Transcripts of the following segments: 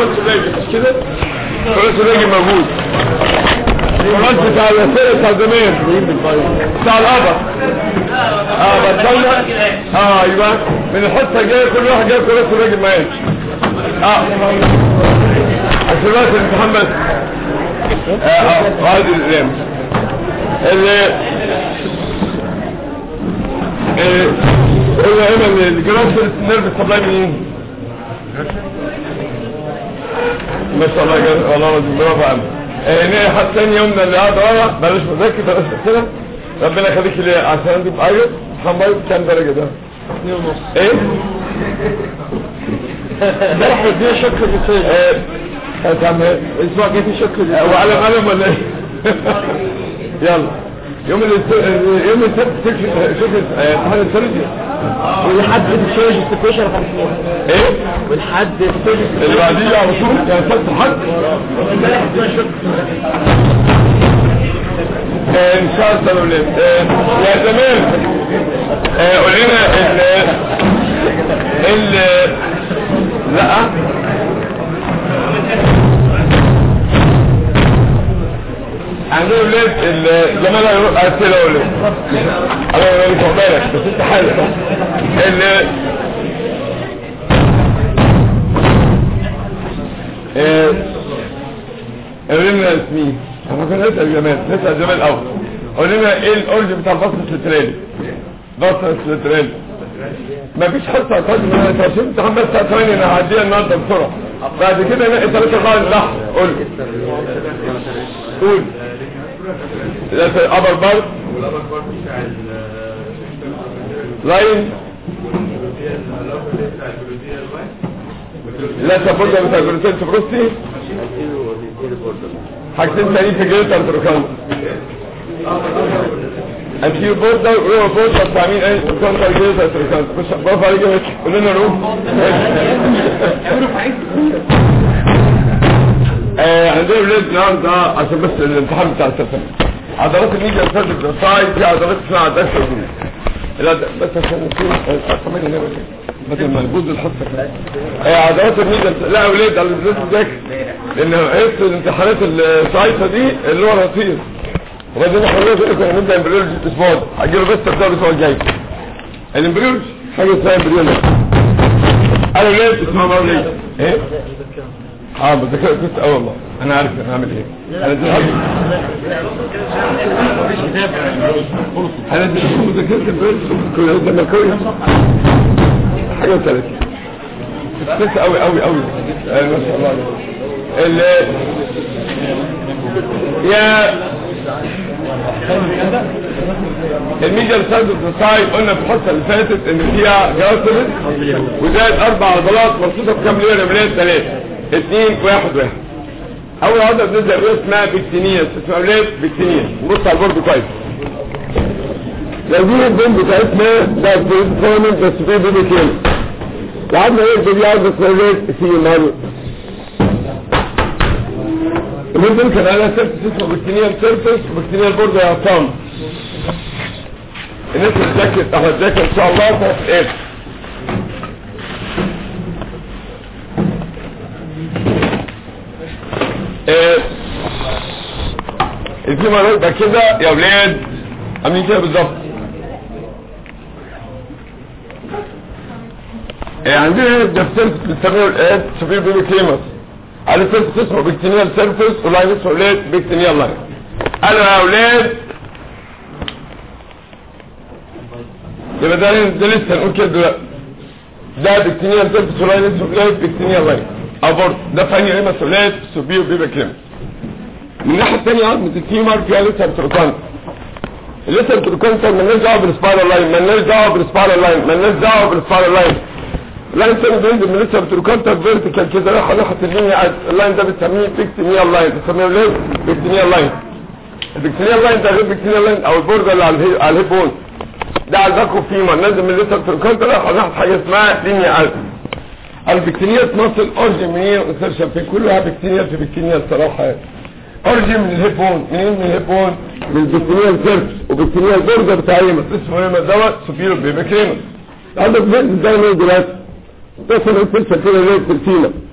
كورس لاجي مش كده كورس لاجي موجود كورس بتاع الوسيله بتاع زمان بتاع القبر اه بطلنا اه ايوه من الحصه الجايه كل واحد جايب كورس لاجي معاه اه عشان بس الامتحان بس اه اه هذه الايام اللي هو هنا الجراس النيرف سبلاي منين ما شاء الله جل والله العظيم برافو عليك هنا حتى ثاني يوم من اللي قاعد ورا بلاش مذاكر بلاش اسئله ربنا يخليك لي عشان انت بعيط حماية كام درجه ده؟ اثنين ونص ايه؟ امبارح ادينا شك في الفيل ايه هتعمل ايه؟ الاسبوع الجاي في شك في وعلى قلم ولا ايه؟ يلا يوم الاست... يوم السبت تكشف شوف امتحان الثلاثي ولحد الفيج ستيشن 50 ايه؟ ولحد الفيج اللي بعديه على طول يعني سبت حد امبارح ادينا شك آه، ان شاء الله الولاد آه، يا زمان آه، قول لنا ال ال لا عندنا ولاد ال- زمان هيروح اسئله اقول لك انا مش واخد بالك بس انت حالك ال آه، قول لنا اسمين احنا كنا نسال زمان نسال زمان الاول قول لنا ايه الاورج بتاع البصر السلترالي بصر السلترالي مفيش حصه هتقعد من انا عشان امتحان بس الساعه 8 انا هعديها النهارده بسرعه بعد كده نلاقي ثلاثه اربعه صح قول قول ثلاثه ابر بار لاين لا تفضل بتاع جلوتين سبروستي حاجتين تانيين في جلوتين تركان انتيو بوردر روح بوردر بتاع مين ايه كونتر جلوتين تركان مش برافو عليك يا باشا قول لنا روح آه، عندنا ولاد النهارده عشان بس الامتحان بتاع السفر عضلات الميديا الفرد سايد في عضلات اسمها عضلات الرجول لا ده بس عشان نكون كمان هنا بس بدل ما نبوظ الحصه آه، عضلات الميديا لا يا ولاد على الزيت ذاكر لان عرفت الامتحانات الصايفه دي اللي هو رصيد وبعدين حضرتك يقول لك هنبدا امبريولوجي الاسبوع ده هجيله بس بتاع الاسبوع الجاي الامبريولوجي حاجه اسمها امبريولوجي انا ولاد اسمها مرة ايه اه بذكر كنت اه والله انا عارف انا هعمل ايه انا دلوقتي انا دلوقتي مذاكرة البريد كل هذا ما كويس حاجة ثلاثة بس قوي قوي قوي آه، ما شاء الله ال يا الميديا سايد سايد قلنا في الحصه اللي فاتت ان فيها جراسل وزائد اربع عضلات مرصوصه في كام ليره من ثلاثه اثنين واحد واحد اول عضله بنبدا بيها اسمها بكتينيس اسمها اولاد بكتينيس نبص على البورد كويس لو دي البوم بتاعتنا ده بيرفورمنس بس في بيبي كيل العضله ايه دي عضله اسمها اولاد في مال المهم كان على سيرفس اسمه بكتينيال سيرفس وبكتينيال بورد يا عصام الناس اللي ذاكرت اهو تذاكر ان شاء الله تاخد ايه ايه في مرة يبقى كده يا ولاد عاملين كده بالظبط إيه عندنا هنا ده سيرفس بنسميه الايه شوفين بيقولوا كليمس على سيرفس اسمه بكتينيال سيرفس ولاين اسمه اولاد بكتينيال لاين قالوا يا اولاد يبقى ده ده لسه هنقول كده دلوقتي ده بكتينيال سيرفس ولاين اسمه اولاد بكتينيال لاين ابورت ده فاني ايه مسؤوليات سوبيو بيبقى كليمس من الناحيه الثانيه عظمه التيمر فيها لسه بتروكان لسه بتروكان مالناش دعوه بالسبايرال لاين مالناش دعوه بالسبايرال لاين مالناش دعوه بالسبايرال لاين اللاين الثاني بينزل من لسه بتروكانتر فيرتيكال كده رايح ناحيه اليمين اللاين ده بنسميه بيكتينيال لاين بنسميه ليه بيكتينيال لاين البيكتينيال لاين ده غير بيكتينيال لاين او البوردر اللي على الهي- على الهيب بون ده على الباكو فيما نازل من لسه بتروكانتر رايح ناحيه حاجه اسمها لينيا الف البكتيريات مصل اورجن منين وانسرشن فين كلها بكتيريات في بكتيريات صراحه يعني اورجن من الهيب بون منين من الهيب بون من البكتيريال سيرفس وبكتيريال بوردر بتاع ايه اسمه ايه دوت سوبيرو بيبكرينوس عندك فين ازاي من دلوقتي تصل الفلسفه كده زي الترسيمه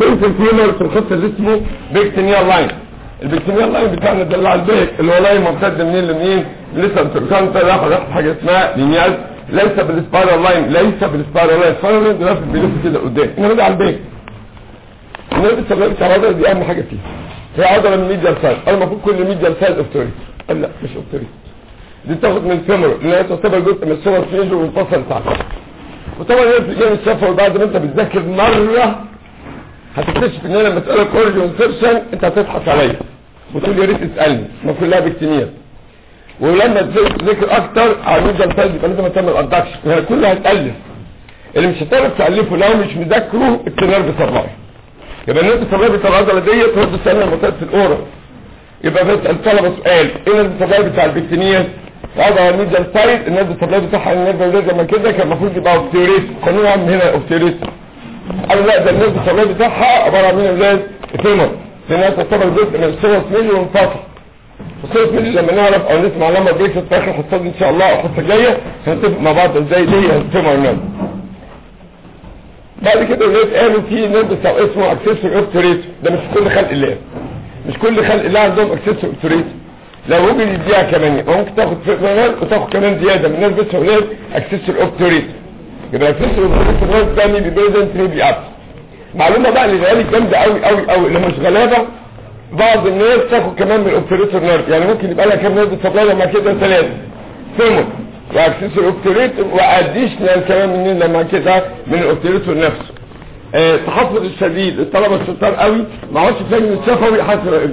السبنسل فيمر في الخط اللي اسمه بيكتينيال لاين البيكتينيال لاين بتاعنا ده اللي على البيك اللي هو لاين ممتد منين لمنين لسه التركانتا ياخد ياخد حاجه اسمها لينياز ليس بالسبايرال لاين ليس بالسبايرال لاين السبايرال لاين ده بيلف كده قدام انما ده على البيك النيرف السبلاي بتاع العضله دي اهم حاجه فيها هي عضله من ميديال سايز انا المفروض كل ميديال سايز اوبتوريت قال لا مش اوبتوريت دي تاخد من الفيمور اللي هي تعتبر جزء من السوبر فيجر والفصل بتاعها وطبعا هي في جانب الشفوي بعد ما انت بتذاكر مره هتكتشف ان انا مساله كورج وانسرشن انت هتضحك عليا وتقول يا ريت تسالني ما كلها بكتينيا ولما تذاكر اكتر على الميديال سايز يبقى لازم تعمل ادكشن هي كلها هتالف اللي مش هتعرف تالفه لو مش مذاكره التنير بسرعه يبقى الناس الطبيعي بتاع العضله ديت هو بتسالنا المعتاد في الاورا يبقى بسال الطلبه سؤال ايه الطبيعي بتاع البكتينيا العضله الميديال سايد الناس الطبيعي بتاعها النيرف ولاد لما كده كان المفروض يبقى اوبتيوريت قانون عام هنا اوبتيوريت قالوا لا ده الناس الطبيعي بتاعها عباره عن مين يا ولاد فيمر لانها تعتبر جزء من السوس ميلي وانفصل السوس ميلي لما نعرف او نسمع لما بريكس في اخر الحصه دي ان شاء الله او الحصه الجايه هنتفق مع بعض ازاي دي الفيمر نيرف بعد كده ولاد قالوا في نيرف بتاع اسمه اكسسوري اوبتوريت ده مش كل خلق الله مش كل خلق الله عندهم اكسسوري اوبتوريت لو وجد يديها كمان ممكن تاخد فيمر وتاخد كمان زياده من نيرف بس ولاد اكسسوري اوبتوريت يبقى اكسسوري اوبتوريت النيرف ده مين بيبريزنت ريبي اب معلومه بقى اللي غالي جامده قوي قوي قوي اللي مش غلابه بعض الناس تاخد كمان من الاوبتوريتور نيرف يعني ممكن يبقى لها كام نيرف سبلاي لما كده ثلاثه فيمر واكسسوري اوبتوريت واديشنال كمان منين لما كده من الاوبتوريتور نفسه آه التحفظ الشديد الطلبه الشطار قوي ما عادش فاهم الشفوي حسب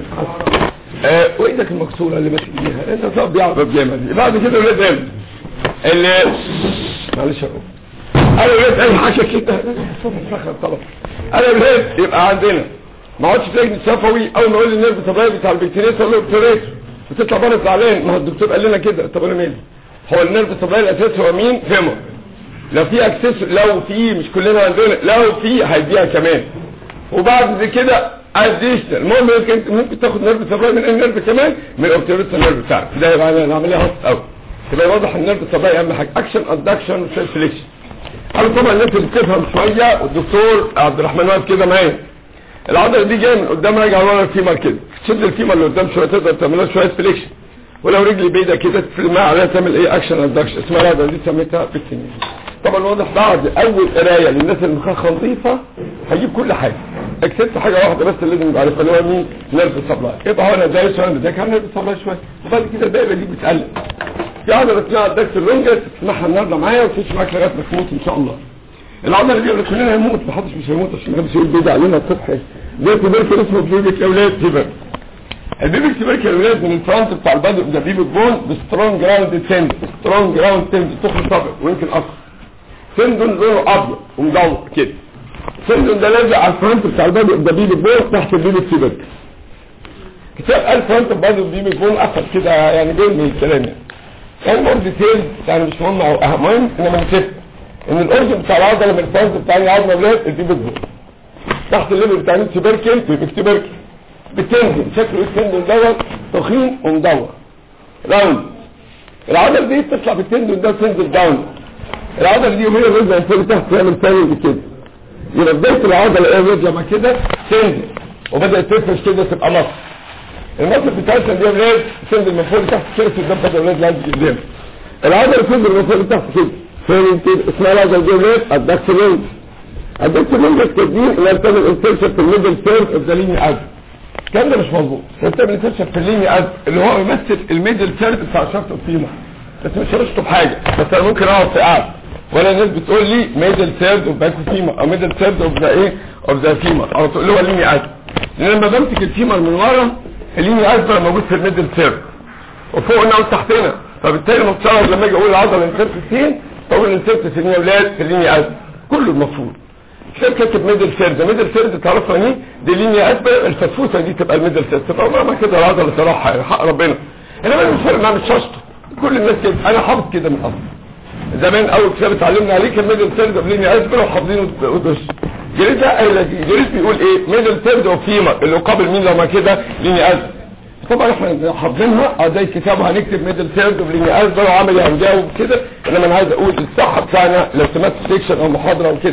آه وايدك المكسوره اللي ماسك بيها انت صعب يعرف جامد بعد كده ولاد قلب اللي معلش اهو انا ولاد قلب حاجه كده صوت الفخر طبعا انا ولاد يبقى عندنا ما عادش تلاقي الشفوي اول ما اقول النيرف طبيعي بتاع البكتيريا ولا الاوبتوريتور بتطلع بره زعلان ما هو الدكتور قال لنا كده طب انا مالي هو النيرف الطبيعي الاساسي هو مين فيمور لو في اكسس لو في مش كلنا عندنا لو في هيديها كمان وبعد كده اديشنال المهم ممكن ممكن تاخد نيرف طبيعي من النيرف كمان من الاوبتيريت نيرف بتاعك ده يبقى العمليه هص قوي يبقى واضح النيرف الطبيعي اهم حاجه اكشن ادكشن سيلكشن انا طبعا الناس اللي بتفهم شويه والدكتور عبد الرحمن واقف كده معايا العضله دي جايه من قدام راجعه ورا الفيمر كده تشد الفيمر اللي قدام شويه تقدر تعمل لها شويه سيلكشن ولو رجلي بعيده كده تفرمها عليها تعمل ايه اكشن ادكشن اسمها العضله دي سميتها بيكتينيا طبعا واضح بعد اول قرايه للناس اللي مخها نظيفه هجيب كل حاجه اكسبت حاجه واحده بس اللي لازم يعرفها اللي هو مين نيرف سبلاي يبقى هو انا زي شويه بذاكر نيرف سبلاي شويه وبعد كده الباقي دي بتقلب في عضله اسمها الدكتور لونجر تسمعها النهارده معايا وتمشي معاك لغايه ما تموت ان شاء الله العضله دي اللي كلنا هنموت ما حدش مش هيموت عشان ما حدش يقول بيدع علينا الصبح ده تبركل اسمه بيبك اولاد تبر البيبك تبركل اولاد من الفرونت بتاع البادو ده بيبك بون بسترونج جراوند تند سترونج جراوند تند تخرج طبق ويمكن اكتر سندون لونه ابيض ومدور كده سندون ده لازق على الفرونت بتاع البادو ده بيبك بون تحت البيبك تبركل كتاب قال فرونت البادو بيبك بون اخد كده يعني جاي من الكلام يعني كان مور ديتيل يعني مش مهم او اهم مهم انما نسيت ان الاورجن بتاع العضله من الفرونت بتاع العضله ولاد البيبك بون تحت الليفل بتاع التبركل بيبك تبركل بتنزل شكله التندون دوت تخين ومدور راوند العضله دي بتطلع بالتندون ده تنزل داون العضله دي وهي نازله فوق تحت تعمل ثاني كده يبقى بدايه العضله ايه نازله لما كده تنزل وبدات تفرش كده تبقى مصر المصر بتاعتها دي ولاد تنزل من فوق تحت كده قدام بدا ولاد لازم قدام العضله تنزل من فوق تحت كده فاهم كده اسمها العضله دي ولاد الدكتورين الدكتورين التدين اللي بتعمل انسيرشن في الميدل سيرف اوف ذا ليني اد الكلام ده مش مظبوط انت بتعمل انسيرشن في الليني اد اللي هو بيمثل الميدل سيرف بتاع شرط القيمه بس مش هرشته بحاجه بس انا ممكن اقعد في قاعد ولا الناس بتقول لي ميدل سيرد اوف باكو فيما او ميدل سيرد اوف ذا ايه اوف ذا فيما او تقول له الليني اد لان لما بمسك الفيمر من ورا الليني اد بقى موجود في الميدل سيرد وفوقنا وتحتنا فبالتالي المفترض لما اجي اقول العضله انسيرت فين اقول انسيرت فين يا اولاد في الليني اد كله المفروض كتاب كاتب ميدل سيرد ميدل سيرد تعرفها ايه دي لينيا اسبق الفسفوسه دي تبقى الميدل سيرد تبقى ما كده العضله صراحه يعني حق ربنا انما مش فارق معايا مش ششطه كل الناس كده انا حافظ كده من اصل زمان اول كتاب اتعلمنا عليه كان ميدل سيرد لينيا اسبق وحافظينه ودش جريت جريت بيقول ايه ميدل سيرد وفيما اللي قابل مين لو ما كده لينيا اسبق طبعا احنا حافظينها اه زي الكتاب هنكتب ميدل سيرد ولينيا اسبق وعملي هنجاوب كده انما انا عايز اقول الصح بتاعنا لو سمعت سيكشن او محاضره وكده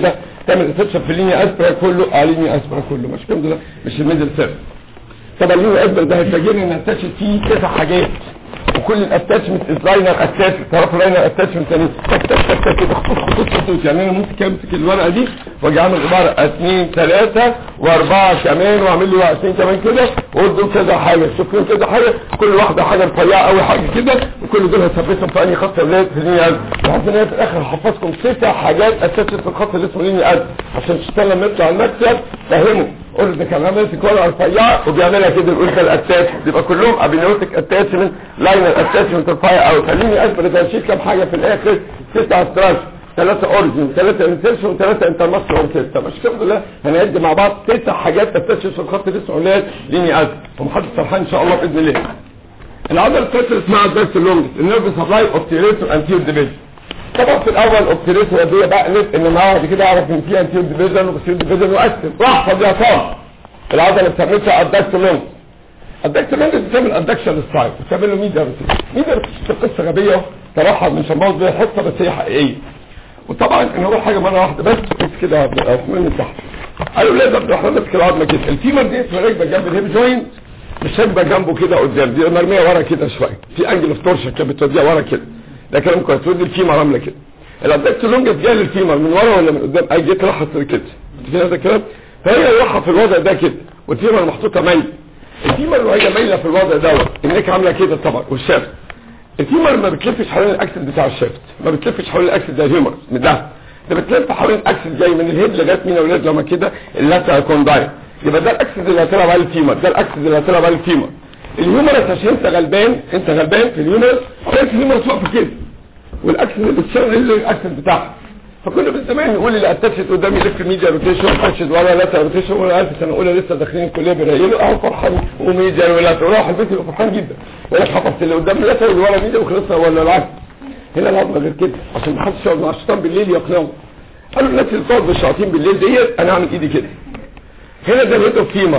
تعمل اتاتش في اللينيا اسبرا كله اه لينيا اسبرا كله مش الكلام ده مش الميدل سيرف طبعا اللينيا اسبرا ده هيفاجئني ان اتاتش فيه تسع حاجات وكل الاتاتشمنت از لاينر اتاتش طرف لاينر اتاتشمنت تاني تك تك تك تك كده خطوط خطوط خطوط يعني انا ممكن امسك الورقه دي واجي اعمل عباره اثنين ثلاثه واربعه كمان واعمل لي ورقتين كمان كده واقول دول كذا حاجه شوف لهم كذا حاجه كل واحده حاجه رفيعه قوي حاجه كده وكل دول هثبتهم في انهي خط اللي في لينيا قلب بحيث ان هي في الاخر هحفظكم تسع حاجات اتاتشت في الخط اللي اسمه لينيا قلب عشان تشتغل لما يطلع المكتب فهموا قول ده كان عامل في ورقه رفيعه وبيعملها كده يقول ده الاتاش يبقى كلهم ابينوتيك اتاتشمنت لاينر اتاتشمنت رفيع قوي خليني اثبت ده شيء كام حاجه في الاخر تسع ستراش ثلاثة اوريجن ثلاثة انسيرشن وثلاثة انترماسل وستة مش الحمد لله هنعد مع بعض تسع حاجات تستشف في الخط اللي اسمه ولاد ليني قلب ومحدش سرحان ان شاء الله باذن الله العضله الثالثه اسمها الدرس اللونجس النيرف سبلاي اوبتيريتور انتيور ديفيجن طبعا في الاول اوبتيريتور دي بقلب ان معاها بعد كده اعرف ان في انتيور ديفيجن وبسيور ديفيجن واكتب واحفظ يا طالب العضله اللي بتعملها الدكت لونجس الدكت لونجس بتعمل ادكشن ستايل بتعمل له ميديا ميديا قصه غبيه صراحه مش هنبوظ بيها حصه بس هي حقيقيه وطبعا نروح حاجه مره واحده بس بس كده من تحت قالوا لازم عبد الرحمن ماسك العظمه كده الفيمر دي راكبه جنب الهيب جوينت مش راكبه جنبه كده قدام دي مرميه ورا كده شويه في انجل اوف تورشن كانت بتوديها ورا كده ده كلام كويس تودي الفيمر عامله كده الابدكت لونجس جايه للفيمر من ورا ولا من قدام اي جيت راحت كده في هذا الكلام فهي رايحه في الوضع ده كده والفيمر محطوطه ميل الفيمر وهي مايله في الوضع دوت النك عامله كده طبعا والشافت الفيمر ما بتلفش حوالين الاكسل بتاع الشافت ما بتلفش حوالين الاكسل ده الهيومر من ده ده بتلف حوالين الاكسل جاي من الهيد لغايه مين يا اولاد لما كده اللاتر كوندايل يبقى ده الاكسس اللي هتلعب عليه الفيمر ده الاكسس اللي هتلعب عليه الفيمر الهيومرس عشان انت غلبان انت غلبان في الهيومرس خلاص الهيومرس واقف كده والاكسس اللي بتشتغل اللي الاكسس بتاعها فكنا من زمان نقول اللي اتشت قدامي لف ميديا روتيشن اتشت ورا لاتر روتيشن وانا عارف سنه اولى لسه داخلين الكليه بيريلوا اهو فرحان وميديا ولا راح البيت يبقى فرحان جدا ولا حفظت اللي قدام لاتر واللي ورا ميديا وخلصنا ولا العكس هنا العظمه غير كده عشان ما حدش يقعد مع الشيطان بالليل يقنعه قالوا الناس اللي بتقعد بالشياطين بالليل ديت انا اعمل ايدي كده هنا ده الهيد اوف فيمر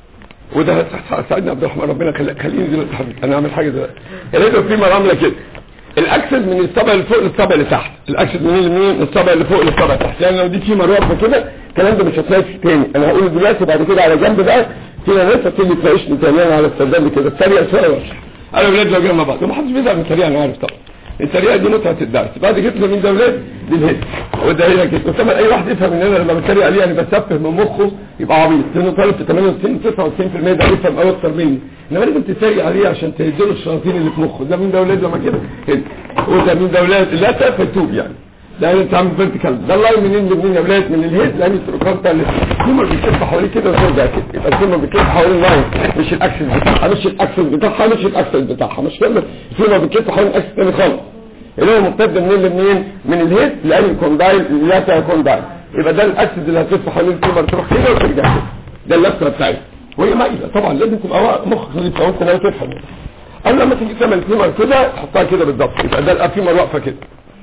وده ساعدني عبد الرحمن ربنا خليني ينزل الحبيب انا اعمل حاجه دلوقتي الهيد اوف فيمر عامله كده الاكسس من الصبع اللي فوق للصبع اللي تحت الاكسس منين لمين من الصبع اللي فوق للصبع اللي تحت يعني لو دي فيمر واقفه كده الكلام ده مش هتلاقي تاني انا هقوله دلوقتي بعد كده على جنب بقى فينا ناس هتيجي تناقشني تاني على السرداب كده السريع شويه واشرح انا ولاد لو جينا مع بعض ومحدش بيزعل من السريع انا عارف طبعا التريقه دي متعه الدرس بعد كده من دولات دي الهيد وده هنا كده وطبعا اي واحد يفهم ان انا لما بتريق عليه يعني بسفه من مخه يبقى عبيط لانه طالب في 98 99% ده يفهم قوي اكتر مني انما لازم تتريق عليه عشان تهدله الشياطين اللي في مخه ده من دولات لما كده هنا وده من دولات لا تفتوب يعني ده انت عامل فيرتيكال ده اللاين منين لمنين يا ولاد من الهيد لان التروكانتا اللي الكومر بيتلف حواليه كده وترجع كده يبقى الكومر بيتلف حوالين اللاين مش الاكسس بتاعها مش الاكسس بتاعها مش الاكسس بتاعها مش كده الكومر بيتلف حوالين الاكسس تاني خالص اللي هو ممتد منين لمنين من الهيد لان الكوندايل لا كوندايل يبقى ده الاكسس اللي هتلف حوالين الكومر تروح كده وترجع كده ده اللفه بتاعتها وهي مايله طبعا لازم تبقى مخك نظيف لو انت ناوي تفهم اما لما تيجي تعمل الكومر كده تحطها كده بالضبط يبقى ده الكومر واقفه كده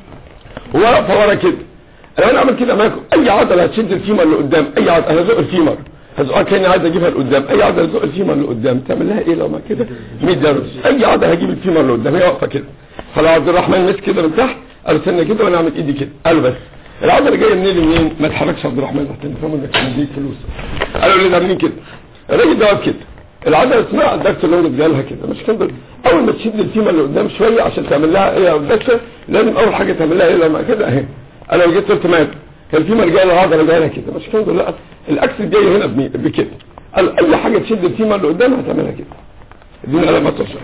وواقفه ورا كده لو انا اعمل كده معاكم اي عضله هتشد الفيمر اللي قدام اي عضله انا هزق الفيمر هزقها كاني عايز اجيبها لقدام اي عضله هزق الفيمر اللي قدام تعمل لها ايه لو ما كده 100 درجه اي عضله هجيب الفيمر اللي قدام هي واقفه كده فلو عبد الرحمن مسك كده من تحت قال استنى كده وانا اعمل ايدي كده قالوا بس العضله جايه منين لمنين ما تحركش عبد الرحمن عشان تفهموا انك مديك فلوس قالوا لي ده منين كده الراجل ده واقف كده العضله اسمها الدكتور لونج جالها كده مش كده اول ما تشد الفيمر اللي قدام شويه عشان تعمل لها ايه يا الدكتور لازم اول حاجه تعمل لها ايه لما كده اهي انا لو جيت قلت مات الفيمر جايه العضله جايه كده مش كده لا الاكس جاي هنا بكده قال اي حاجه تشد الفيمر اللي قدام هتعملها كده اديني قلم اتصل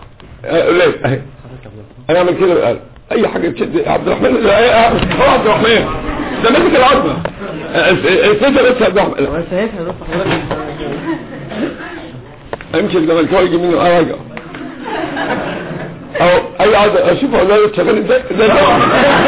قليل اهي انا اعمل كده بالقلم اي حاجه تشد عبد الرحمن لا هو عبد الرحمن ده ماسك العظمه الفكره بس يا عبد الرحمن انا شايفها بس حضرتك امشي الزملكاوي يجي منه اراجع او اي عضله اشوف اولاد شغال ازاي ده طبعا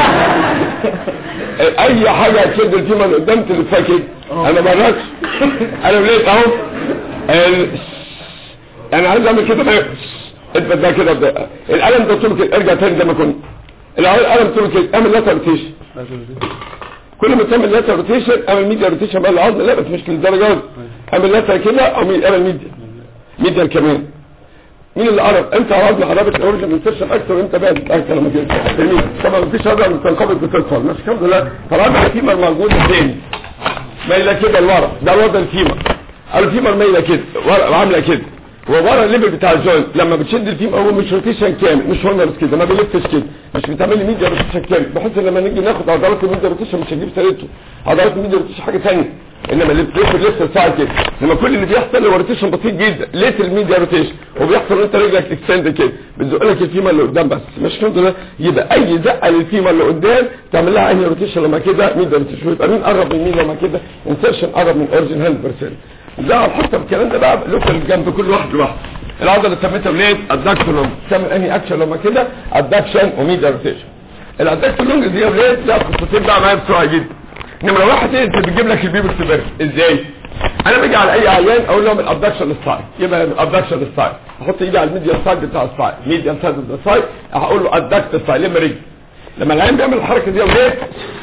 اي حاجه تشد الفيمر اللي قدام تلفها كده انا ما بركش انا بليت اهو ال- انا عايز اعمل كده بقى اثبت ده كده بقى. القلم ده طول كده ارجع تاني زي ما كنت القلم طول كده اعمل لاتر روتيشن كل ما تعمل لاتر روتيشن اعمل ميديا روتيشن بقى العظم لا بس مش للدرجه دي اعمل لاتر كده او مي- اعمل ميديا ميديا كمان مين اللي قرب انت عرضنا قربت الاوريجن من سيرشن اكتر وانت بقى تتاكد لما جيت جميل طبعا مفيش هذا من تنقبض بتدخل مش الحمد لله طبعا الفيمر موجود تاني مايله كده لورا ده الوضع الفيمر الفيمر مايله كده ورا عامله كده وورا الليفل بتاع الجوينت لما بتشد الفيمر هو مش روتيشن كامل مش هونرز كده ما بيلفش كده مش بتعمل لي ميديا روتيشن كامل بحيث ان لما نيجي ناخد عضلات الميديا روتيشن مش هنجيب سيرته عضلات الميديا روتيشن حاجه ثانيه انما اللي بتلف لسه ساعه كده لما كل اللي بيحصل هو روتيشن بسيط جدا ليت الميديا روتيشن وبيحصل وانت رجلك اكستند كده بتزق لك الفيمر اللي قدام بس مش الحمد لله يبقى اي زقه للفيمر اللي قدام تعمل لها انهي روتيشن لما كده ميديا روتيشن يبقى مين قرب من مين لما كده انسرشن قرب من اوريجن 100% ده حتى الكلام ده بقى لوكال جنب كل واحد لوحده العضله اللي سميتها وليد الدكتور تعمل انهي اكشن لما كده ادكشن وميديا روتيشن الادكتور لونج دي يا ولاد لا قصتين بقى معايا بسرعه جدا نمره واحد ايه انت بتجيب لك البيبر سبيرك ازاي انا باجي على اي عيان اقول لهم الابدكشن للسايد يبقى الابدكشن للسايد احط ايدي على الميديا سايد بتاع السايد ميديا سايد بتاع السايد هقول له ادكت السايد لما رجلي لما العيان بيعمل الحركه دي يا ولاد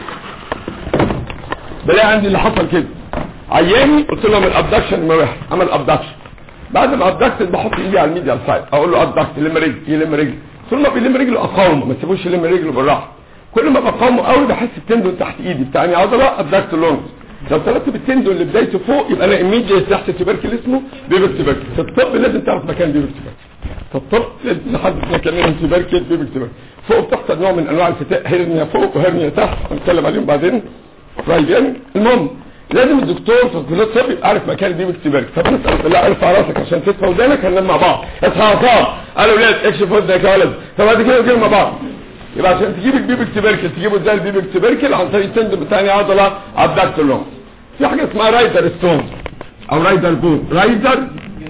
بلاقي عندي اللي حصل كده عياني قلت لهم الابدكشن ما واحد عمل ابدكشن بعد ما ابدكت بحط ايدي على الميديا سايد اقول له ابدكت يلم رجلي يلم رجلي طول ما بيلم رجله اقاومه ما تسيبوش يلم رجله بالراحه كل ما بقاومه قوي بحس التندون تحت ايدي بتاعني عضله ابدكت لونج لو طلعت بالتندون اللي بدايته فوق يبقى انا ايميديا تحت تبركل اسمه بيبر تبركل في الطب لازم تعرف مكان بيبر تبركل في الطب لازم تحدد مكان تبركل بيبر تبركل فوق بتحصل نوع من انواع الفتاء هرنيا فوق وهرنيا تحت هنتكلم عليهم بعدين رايجين المهم لازم الدكتور في كليه الطب يبقى عارف مكان دي باكتبارك طب نسال لا ارفع راسك عشان تدفى ودانك هننام مع بعض اصحى عصام قالوا ولاد اكشف ودنك يا ولد طب بعد كده نجي مع بعض يبقى عشان تجيب البيبك تبركل تجيبه ازاي البيبك تبركل عن طريق تندم ثاني عضله ابدكت لهم في حاجه اسمها رايدر ستون او رايدر بون رايدر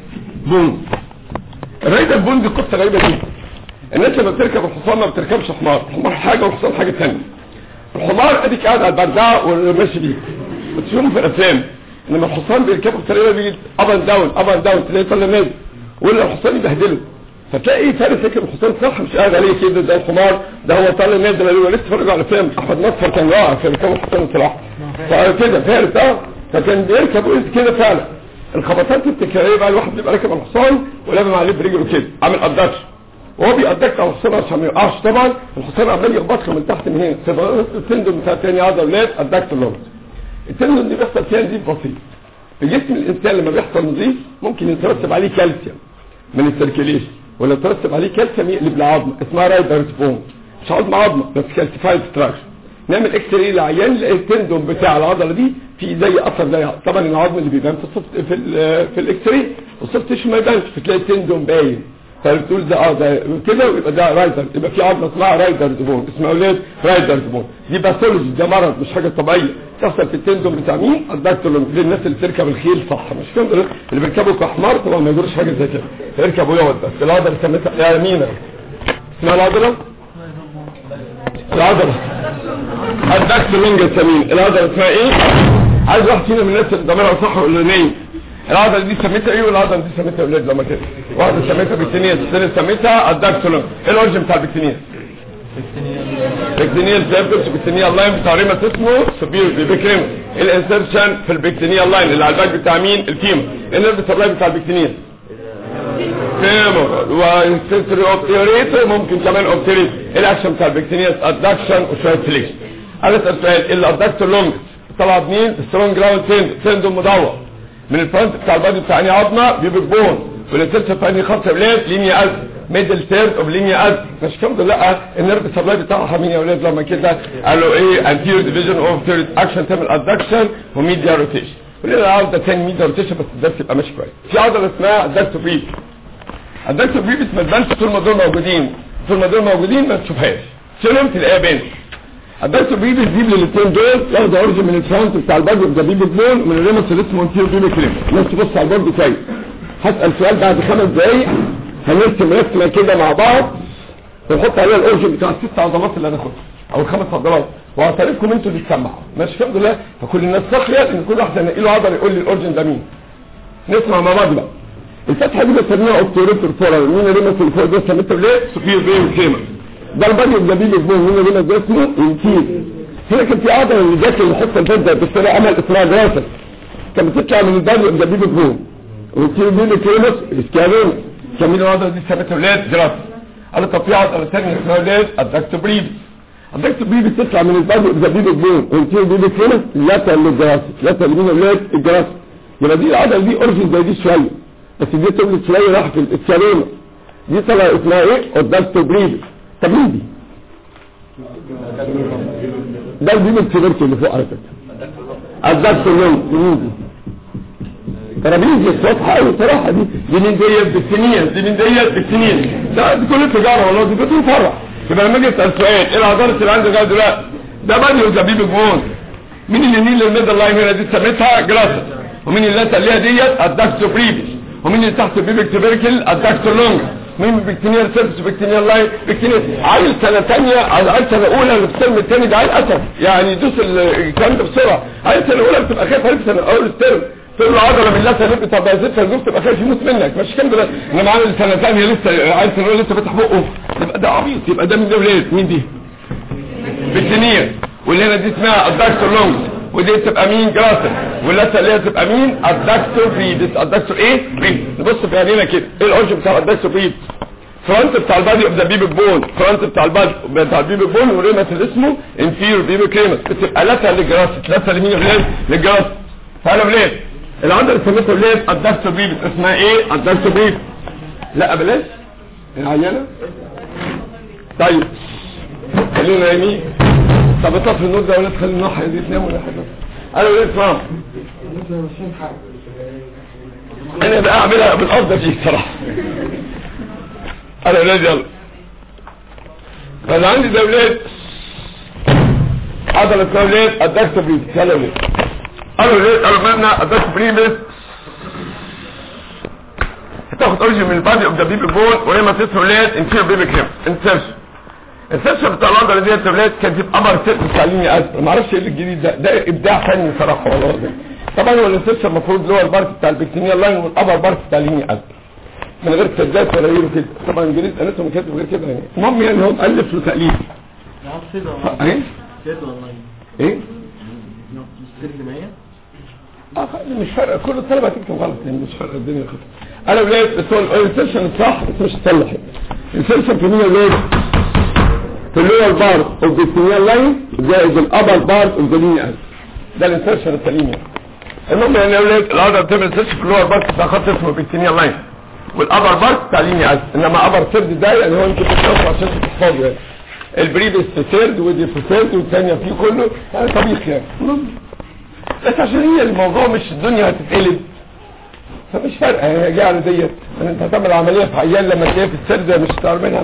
بون الرايدر بون دي قصه غريبه جدا الناس لما بتركب الحصان ما بتركبش حمار الحمار حاجه والحصان حاجه ثانيه الحمار اديك قاعد على البردعه وماشي بيه بتشوفهم في الافلام لما الحصان بيركبوا بطريقه بيجي اب اند داون اب اند داون تلاقيه طالع نازل ولا الحصان يبهدله فتلاقي فارس راكب الحصان صح مش قاعد عليه كده ده الحمار ده هو طالع نازل عليه لسه فرجع على فيلم احمد نصر كان واقع في ركاب الحصان الصراحه فكده فارس اه فكان بيركب كده فعلا الخبطات التكراريه بقى الواحد بيبقى راكب الحصان ولازم عليه برجله كده عامل ادكش وهو بيأدكت على الحصان عشان ما يقعش طبعا الحصان عمال يخبط له من تحت من هنا تبقى التندون بتاع تاني عضله ولاد ادكت اللونج التندون دي بيحصل فيها نزيف بسيط في جسم الانسان لما بيحصل نزيف ممكن يترتب عليه كالسيوم من السيركيليشن ولو ترتب عليه كالسيوم يقلب لعظمه اسمها رايدرز بون مش عظمه عظمه بس كالسيفايد ستراكشر نعمل اكس راي للعيان نلاقي التندون بتاع العضله دي في زي اثر زي طبعا العظم اللي بيبان في الصف في ال في الاكس راي والصف تيشو ما يبانش فتلاقي التندون باين فبتقول ده اه ده كده ويبقى ده رايدر يبقى في عظمه اسمها رايدرز بون اسمها اولاد رايدرز بون دي باثولوجي ده مرض مش حاجه طبيعيه تحصل في التندون بتاع مين الدكتور للناس اللي بتركب الخيل صح مش كده اللي بيركبوا كحمار طبعا ما يجروش حاجه زي كده يركبوا يقعد بس العضله سميتها يا يمينه اسمها العضله العضله الدكتور لونج السمين العضله اسمها ايه عايز واحد فينا من الناس اللي ضميرها صح ولا نايم العضله دي سميتها ايه والعضله دي سميتها اولاد لما كده واحده سميتها بكتينيا الثانيه سميتها الدكتور ايه الاوريجن بتاع البكتينيا بكتينيا سيرفس بكتينيا لاين بتاع ريمس اسمه سبير بيبكريم الانسرشن في البكتينيا لاين اللي على الباك بتاع مين الفيمر النيرف سبلاي بتاع البكتينيا فيمر وانسنسوري اوبتيريتور ممكن كمان اوبتيريت الاكشن بتاع البكتينيا ادكشن وشويه فليكشن انا اسال سؤال الادكتور لونج طلع مين سترونج جراوند تند تندون مدور من الفرونت بتاع البادي بتاع انهي عظمه بيبك بون والانسرشن في انهي خط بلاد لينيا از ميدل تيرد اوف لينيا از مش كده لا النيرف سبلاي بتاعها مين يا اولاد لما كده قالوا ايه انتيريور ديفيجن اوف تيرد اكشن تعمل ادكشن وميديا روتيشن ولنا عاوزه تاني ميديا روتيشن بس الدرس يبقى ماشي كويس في عضله اسمها الدكتور بريف الدكتور بريف ما تبانش طول ما دول موجودين طول ما دول موجودين ما تشوفهاش شيلهم تلاقيها بين الدكتور بريف يجيب لي الاثنين دول ياخد اوريجن من الفرونت بتاع البادي ده بيبي بلون من الريمس اللي اسمه انتيريور بيبي كريم الناس تبص على البورد كويس هسال سؤال بعد خمس دقايق هنرسم رسمه كده مع بعض ونحط عليها الاورجن بتاع الست عضلات اللي هناخدها او الخمس عضلات وهطالبكم انتوا اللي تسمعوا ماشي الحمد لله فكل الناس صاحيه ان كل واحد هنقي له عضله يقول لي الاورجن ده مين نسمع مع بعض بقى الفتحه دي بسميها اوبتوريتور فورا مين الريمس اللي فوق ده سميته ليه سوبير بين كيما ده البادي الجميل اسمه مين الريمس ده اسمه انتير هنا كان في عضله اللي جات اللي حصل ده بس انا عمل اسمها جراسه كانت بتطلع من البادي الجميل اسمه وتيجي بين كيمس اسكالون كملوا العضله دي ثابته ولاد جراس قال طب في عضله ثانيه اسمها ولاد الدكتو بريبس الدكتو بريبس تطلع من البادو الزبيب الجون وانتي بيبك هنا لا للجراس لا من ولاد الجراس يبقى دي العضله دي اورجن زي دي شويه بس دي طولت شويه راحت السليمه دي طلع اسمها ايه الدكتو بريبس طب مين دي ده البيبك التبركي اللي فوق على فكره الدكتو لون مين دي ترابيزه واضحه قوي صراحه دي دي من ديت بالسنين دي من ديت بالسنين ده دي كل تجاره والله دي بتكون فرع يبقى لما اجي اسال سؤال ايه العضلات اللي عندك لغايه دلوقتي ده بني وزبيب الجون مين اللي نيل الميدل لاين هنا دي سميتها جراسس ومين اللي تقليها ديت الدكتو بريبس ومين اللي تحت البيبك تبركل الدكتو لونج مين بكتينيال سيرفس بكتينيال لاين بكتينيال عيل سنه ثانيه عيل سنه اولى اللي في الترم الثاني ده عيل اسف يعني يدوس الكلام ده بسرعه عيل سنه اولى بتبقى خايف عليك سنه اول الترم تقول له عضله بالله سنه طب يا ست الجوف تبقى خايف يموت منك مش كده ده انما عامل سنه ثانيه لسه عيل سنه اولى لسه فاتح بقه يبقى ده عبيط يبقى ده من دول مين دي بالسنين واللي هنا دي اسمها الدكتور لونج ودي تبقى مين جراسل واللثه اللي هي تبقى مين الدكتور بريدس الدكتور ايه بريدس نبص في عينينا كده ايه الاورج بتاع الدكتور بريدس فرونت بتاع البادي اوف ذا بيبي بون فرونت بتاع البادي بتاع البيبي بون وريمس اللي اسمه انفيرور بيبي كريمس بتبقى لثه للجراسل لثه لمين ولاد للجراسل تعالوا ولاد العضله اللي سميتها ولاد الدكتور بريدس اسمها ايه الدكتور بريدس لا بلاش العيانه طيب خلينا نايمين طب اطفي النور ده ولا تخلي الناحيه دي تنام ولا حاجه انا ولاد اسمع انا بقى اعملها بالافضل دي صراحه انا ولاد يلا فانا عندي ده ولاد عضله اولاد الدكتور بريمس يلا ولاد انا ولاد انا مبنى الدكتور بريمس هتاخد اوريجن من البادي اوف ذا بيبي بون وهي ما تسمى ولاد انتير بيبي كريم انسرشن السيرش بتاع العضله دي التبلات كانت تبقى ابر سيرش تعليمي اسفل ما اعرفش ايه الجديد ده ده ابداع فني صراحه والله العظيم طبعا هو السيرش المفروض لور بارت بتاع البكتينيال لاين والابر بارت تعليمي اسفل من غير سدات ولا غيره كده طبعا الانجليز قالت له كاتب غير كده يعني المهم يعني هو مؤلف له تاليف ايه ايه اه مش فارقه كل الطلبه هتكتب غلط يعني مش فارقه الدنيا خالص انا ولاد بس هو الانسرشن الصح بس مش هتصلح الانسرشن في مين يا ولاد في اللور بارت اوف ذا سينيال لاين زائد الابر بارت اوف ذا لينيال ده الانسرشن السليم يعني المهم يعني يا اولاد العضله بتعمل انسرشن في اللور بارت بتاع خط اسمه بالسينيال لاين والابر بارت بتاع لينيال انما ابر سيرد ده يعني هو انت بتشوفه عشان تحفظه يعني البريبس في سيرد ودي في سيرد والثانيه فيه كله يعني طبيخ يعني بس عشان هي الموضوع مش الدنيا هتتقلب فمش فارقه هي جايه على ديت انت هتعمل عمليه في عيان لما تلاقيها في السرد مش هتعرف منها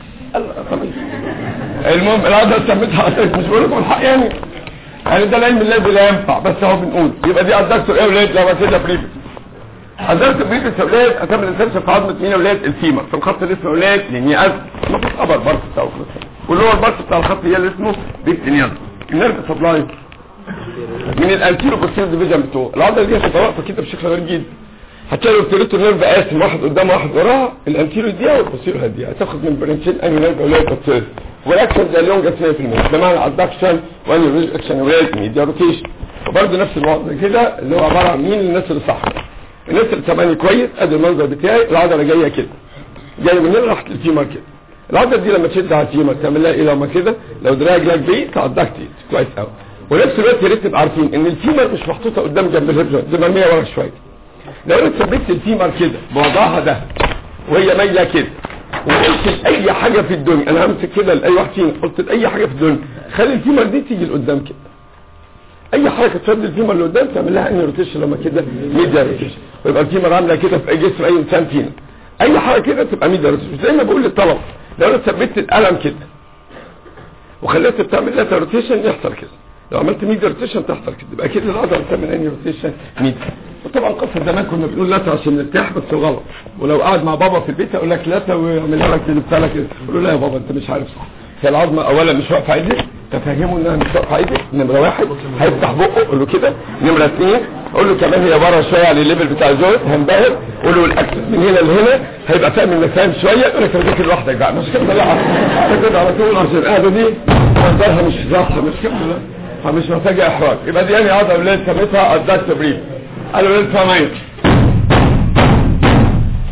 المهم العضله سميتها مش بقول لكم الحق يعني يعني ده العلم الذي لا ينفع بس اهو بنقول يبقى دي الدكتور ايه ولاد لو كده بريفس الدكتور بريفس يا ولاد هتعمل انسرشن في عظمه مين يا ولاد الفيمر في الخط اللي اسمه ولاد لينياز المفروض ابر بارت بتاعه واللي هو البارت بتاع الخط هي اللي اسمه بيكتينياز النيرف سبلاي من الانتيرو بوستيرو ديفيجن بتوعه العضله دي هتبقى واقفه كده بشكل غريب جدا هتلاقي البروتو نيرف قاسم واحد قدام واحد وراها الانتيرو دي والبوستيرو دي هتاخد من برانشين اني نيرف ولا بوستيرو والاكشن ده لونج 2% بمعنى الادكشن واني ريجكشن وريت ميديا روتيشن وبرده نفس الموضوع كده اللي هو عباره عن مين الناس اللي صح الناس اللي تماني كويس ادي المنظر بتاعي العضله جايه كده جايه من هنا راحت للفيمر كده العضله دي لما تشد على الفيمر تعمل لها ايه لما كده لو دراج لك بيه تعدكتي كويس قوي ونفس الوقت يا ريت تبقى عارفين ان الفيمر مش محطوطه قدام جنب الهيب جوينت دي مرميه ورا شويه لو انت ثبت الفيمر كده بوضعها ده وهي مايله كده وقلت لاي حاجه في الدنيا انا همسك كده لاي واحد فينا قلت لاي حاجه في الدنيا خلي الفيمر دي تيجي لقدام كده اي حركه تشد الفيمر لقدام تعمل لها اني روتيشن لما كده ميديا روتيشن ويبقى الفيمر عامله كده في اي جسم اي انسان فينا اي حركه كده تبقى ميديا روتيشن زي ما بقول للطلبه لو انا ثبت القلم كده وخليتها بتعمل لها روتيشن يحصل كده لو عملت ميديا روتيشن تحصل كده يبقى كده العضله بتعمل اني روتيشن ميديا وطبعا قصه زمان كنا بنقول لا عشان نرتاح بس غلط ولو قاعد مع بابا في البيت اقول لك لا ويعملها لك اللي لك يقول له لا يا بابا انت مش عارف صح هي العظمه اولا مش واقفه عدل تفهمه انها مش واقفه عدل نمره واحد هيفتح بقه قول له كده نمره اثنين قول له كمان هي بره شويه على الليفل بتاع الجوينت هنبهر قول له الاكسس من هنا لهنا هيبقى فاهم انك فاهم شويه يقول لك ذاكر لوحدك بقى مش كده لا كده على طول عشان القعده دي منظرها مش صح مش كده لا فمش محتاجه احراج يبقى دي يعني عضله ولاد سميتها الدكت بريف قالوا ولاد فاهمين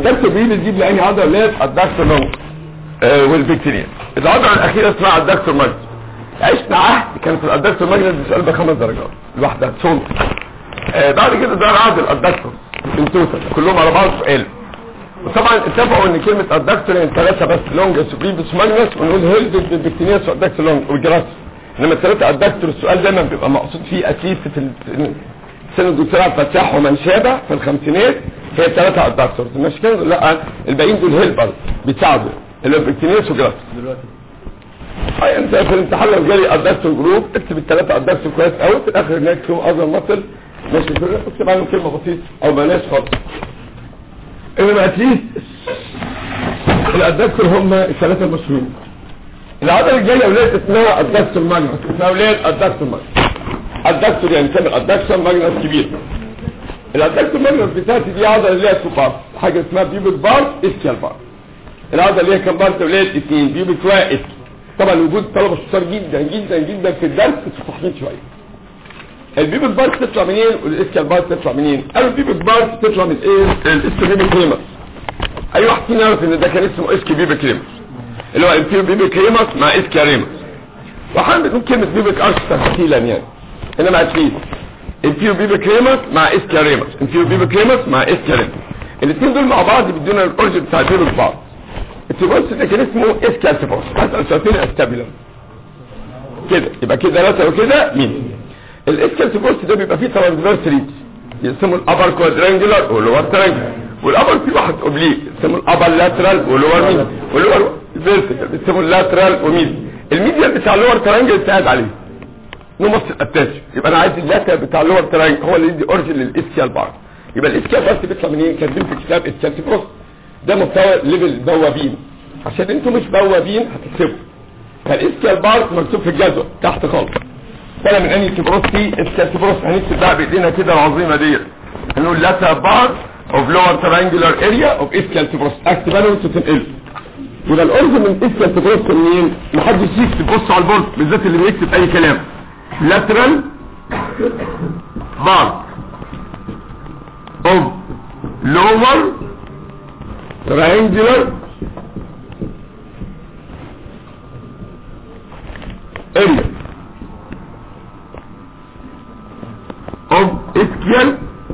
الادكتور بي بتجيب لاني عضله اللي هي الادكتور لونج آه والبكتيريا العضله الاخيره اسمها الادكتور ماجنس عشنا عهد كانت الادكتور ماجنس بتسال بخمس درجات لوحدها سولت آه بعد كده ده عهد الادكتور انتوتال كلهم على بعض سؤال وطبعا اتفقوا ان كلمه ادكتور يعني ثلاثه بس لونج سوبريبس ماجنس ونقول هيلد بالبكتيريا وادكتور لونج والجراس انما الثلاثه ادكتور السؤال دايما بيبقى مقصود فيه اكيد في ال- سنة الدكتور عبد الفتاح ومن شابه في الخمسينات هي ثلاثة ادكتورز مش كده لا الباقيين دول هيلبر بيساعدوا اللي هو بكتيريس وجراس اي انت في الامتحان لو جالي ادكتور جروب اكتب الثلاثة ادكتور كويس قوي في الاخر هناك فيهم اذر مصل ماشي كده اكتب عنهم كلمة بسيطة او بلاش خالص انما اتليست الادكتور هم الثلاثة المشهورين العضلة الجاية اولاد اسمها الدكتور ماجنس اسمها اولاد الدكتور ماجنس الدكتور يعني كان الدكتور ماجنس كبير الادكتور ماجنس بتاعتي دي عضله اللي ليها تو بارت حاجه اسمها بيبك بارت اسكيال بارت العضله اللي هي كام بارت ولاد اثنين بيبك واحد طبعا وجود طلبه شطار جدا جدا جدا في الدرس صحيح شويه البيبك بارت تطلع منين والاسكيال بارت تطلع منين قالوا البيبك بارت تطلع من ايه الاستريبيك كريمس اي واحد فينا يعرف ان ده كان اسمه اسكي بيبك كريمس اللي هو البيو بيبك كريمس مع اسكي ريمس وحالا بنقول كلمه بيبك اكثر تفصيلا يعني انما اتليست الفيو بيبي كريمس مع اسكاريمس الفيو بيبي كريمس مع اسكاريمس الاثنين دول مع بعض بيدونا الاورجن بتاع البيبي بعض التيبوس ده كان اسمه اسكالتيبوس هسأل سؤالين استابيلر كده يبقى كده ثلاثة وكده مين الاسكالتيبوس ده بيبقى فيه ترانسفيرس ريدز يسموا الابر كوادرانجلر واللور ترانجلر والابر في واحد اوبليك يسموا الابر لاترال واللور مين واللور فيرتيكال يسموا اللاترال ومين الميديال بتاع اللور ترانجل ساعد عليه نو مصر اتاش يبقى انا عايز اللاتر بتاع اللور ترانج هو اللي يدي اورجن للاسكيال بار يبقى الاسكيال بار بيطلع منين كاتبين في كتاب السيرتيبروس ده محتوى ليفل بوابين عشان انتوا مش بوابين هتكتبوا فالاسكيال بار مكتوب في الجدول تحت خالص طالع من انهي تبروس دي السيرتيبروس هنكتب بقى بايدينا كده العظيمه ديت هنقول لاتر بار اوف لور ترانجلر اريا اوف اسكيال تبروس اكتب انا وانتوا تنقلوا يبقى الاورجن من اسكيال تبروس منين محدش يكتب بص على البورد بالذات اللي بيكتب اي كلام lateral bar of lower triangular area of ischial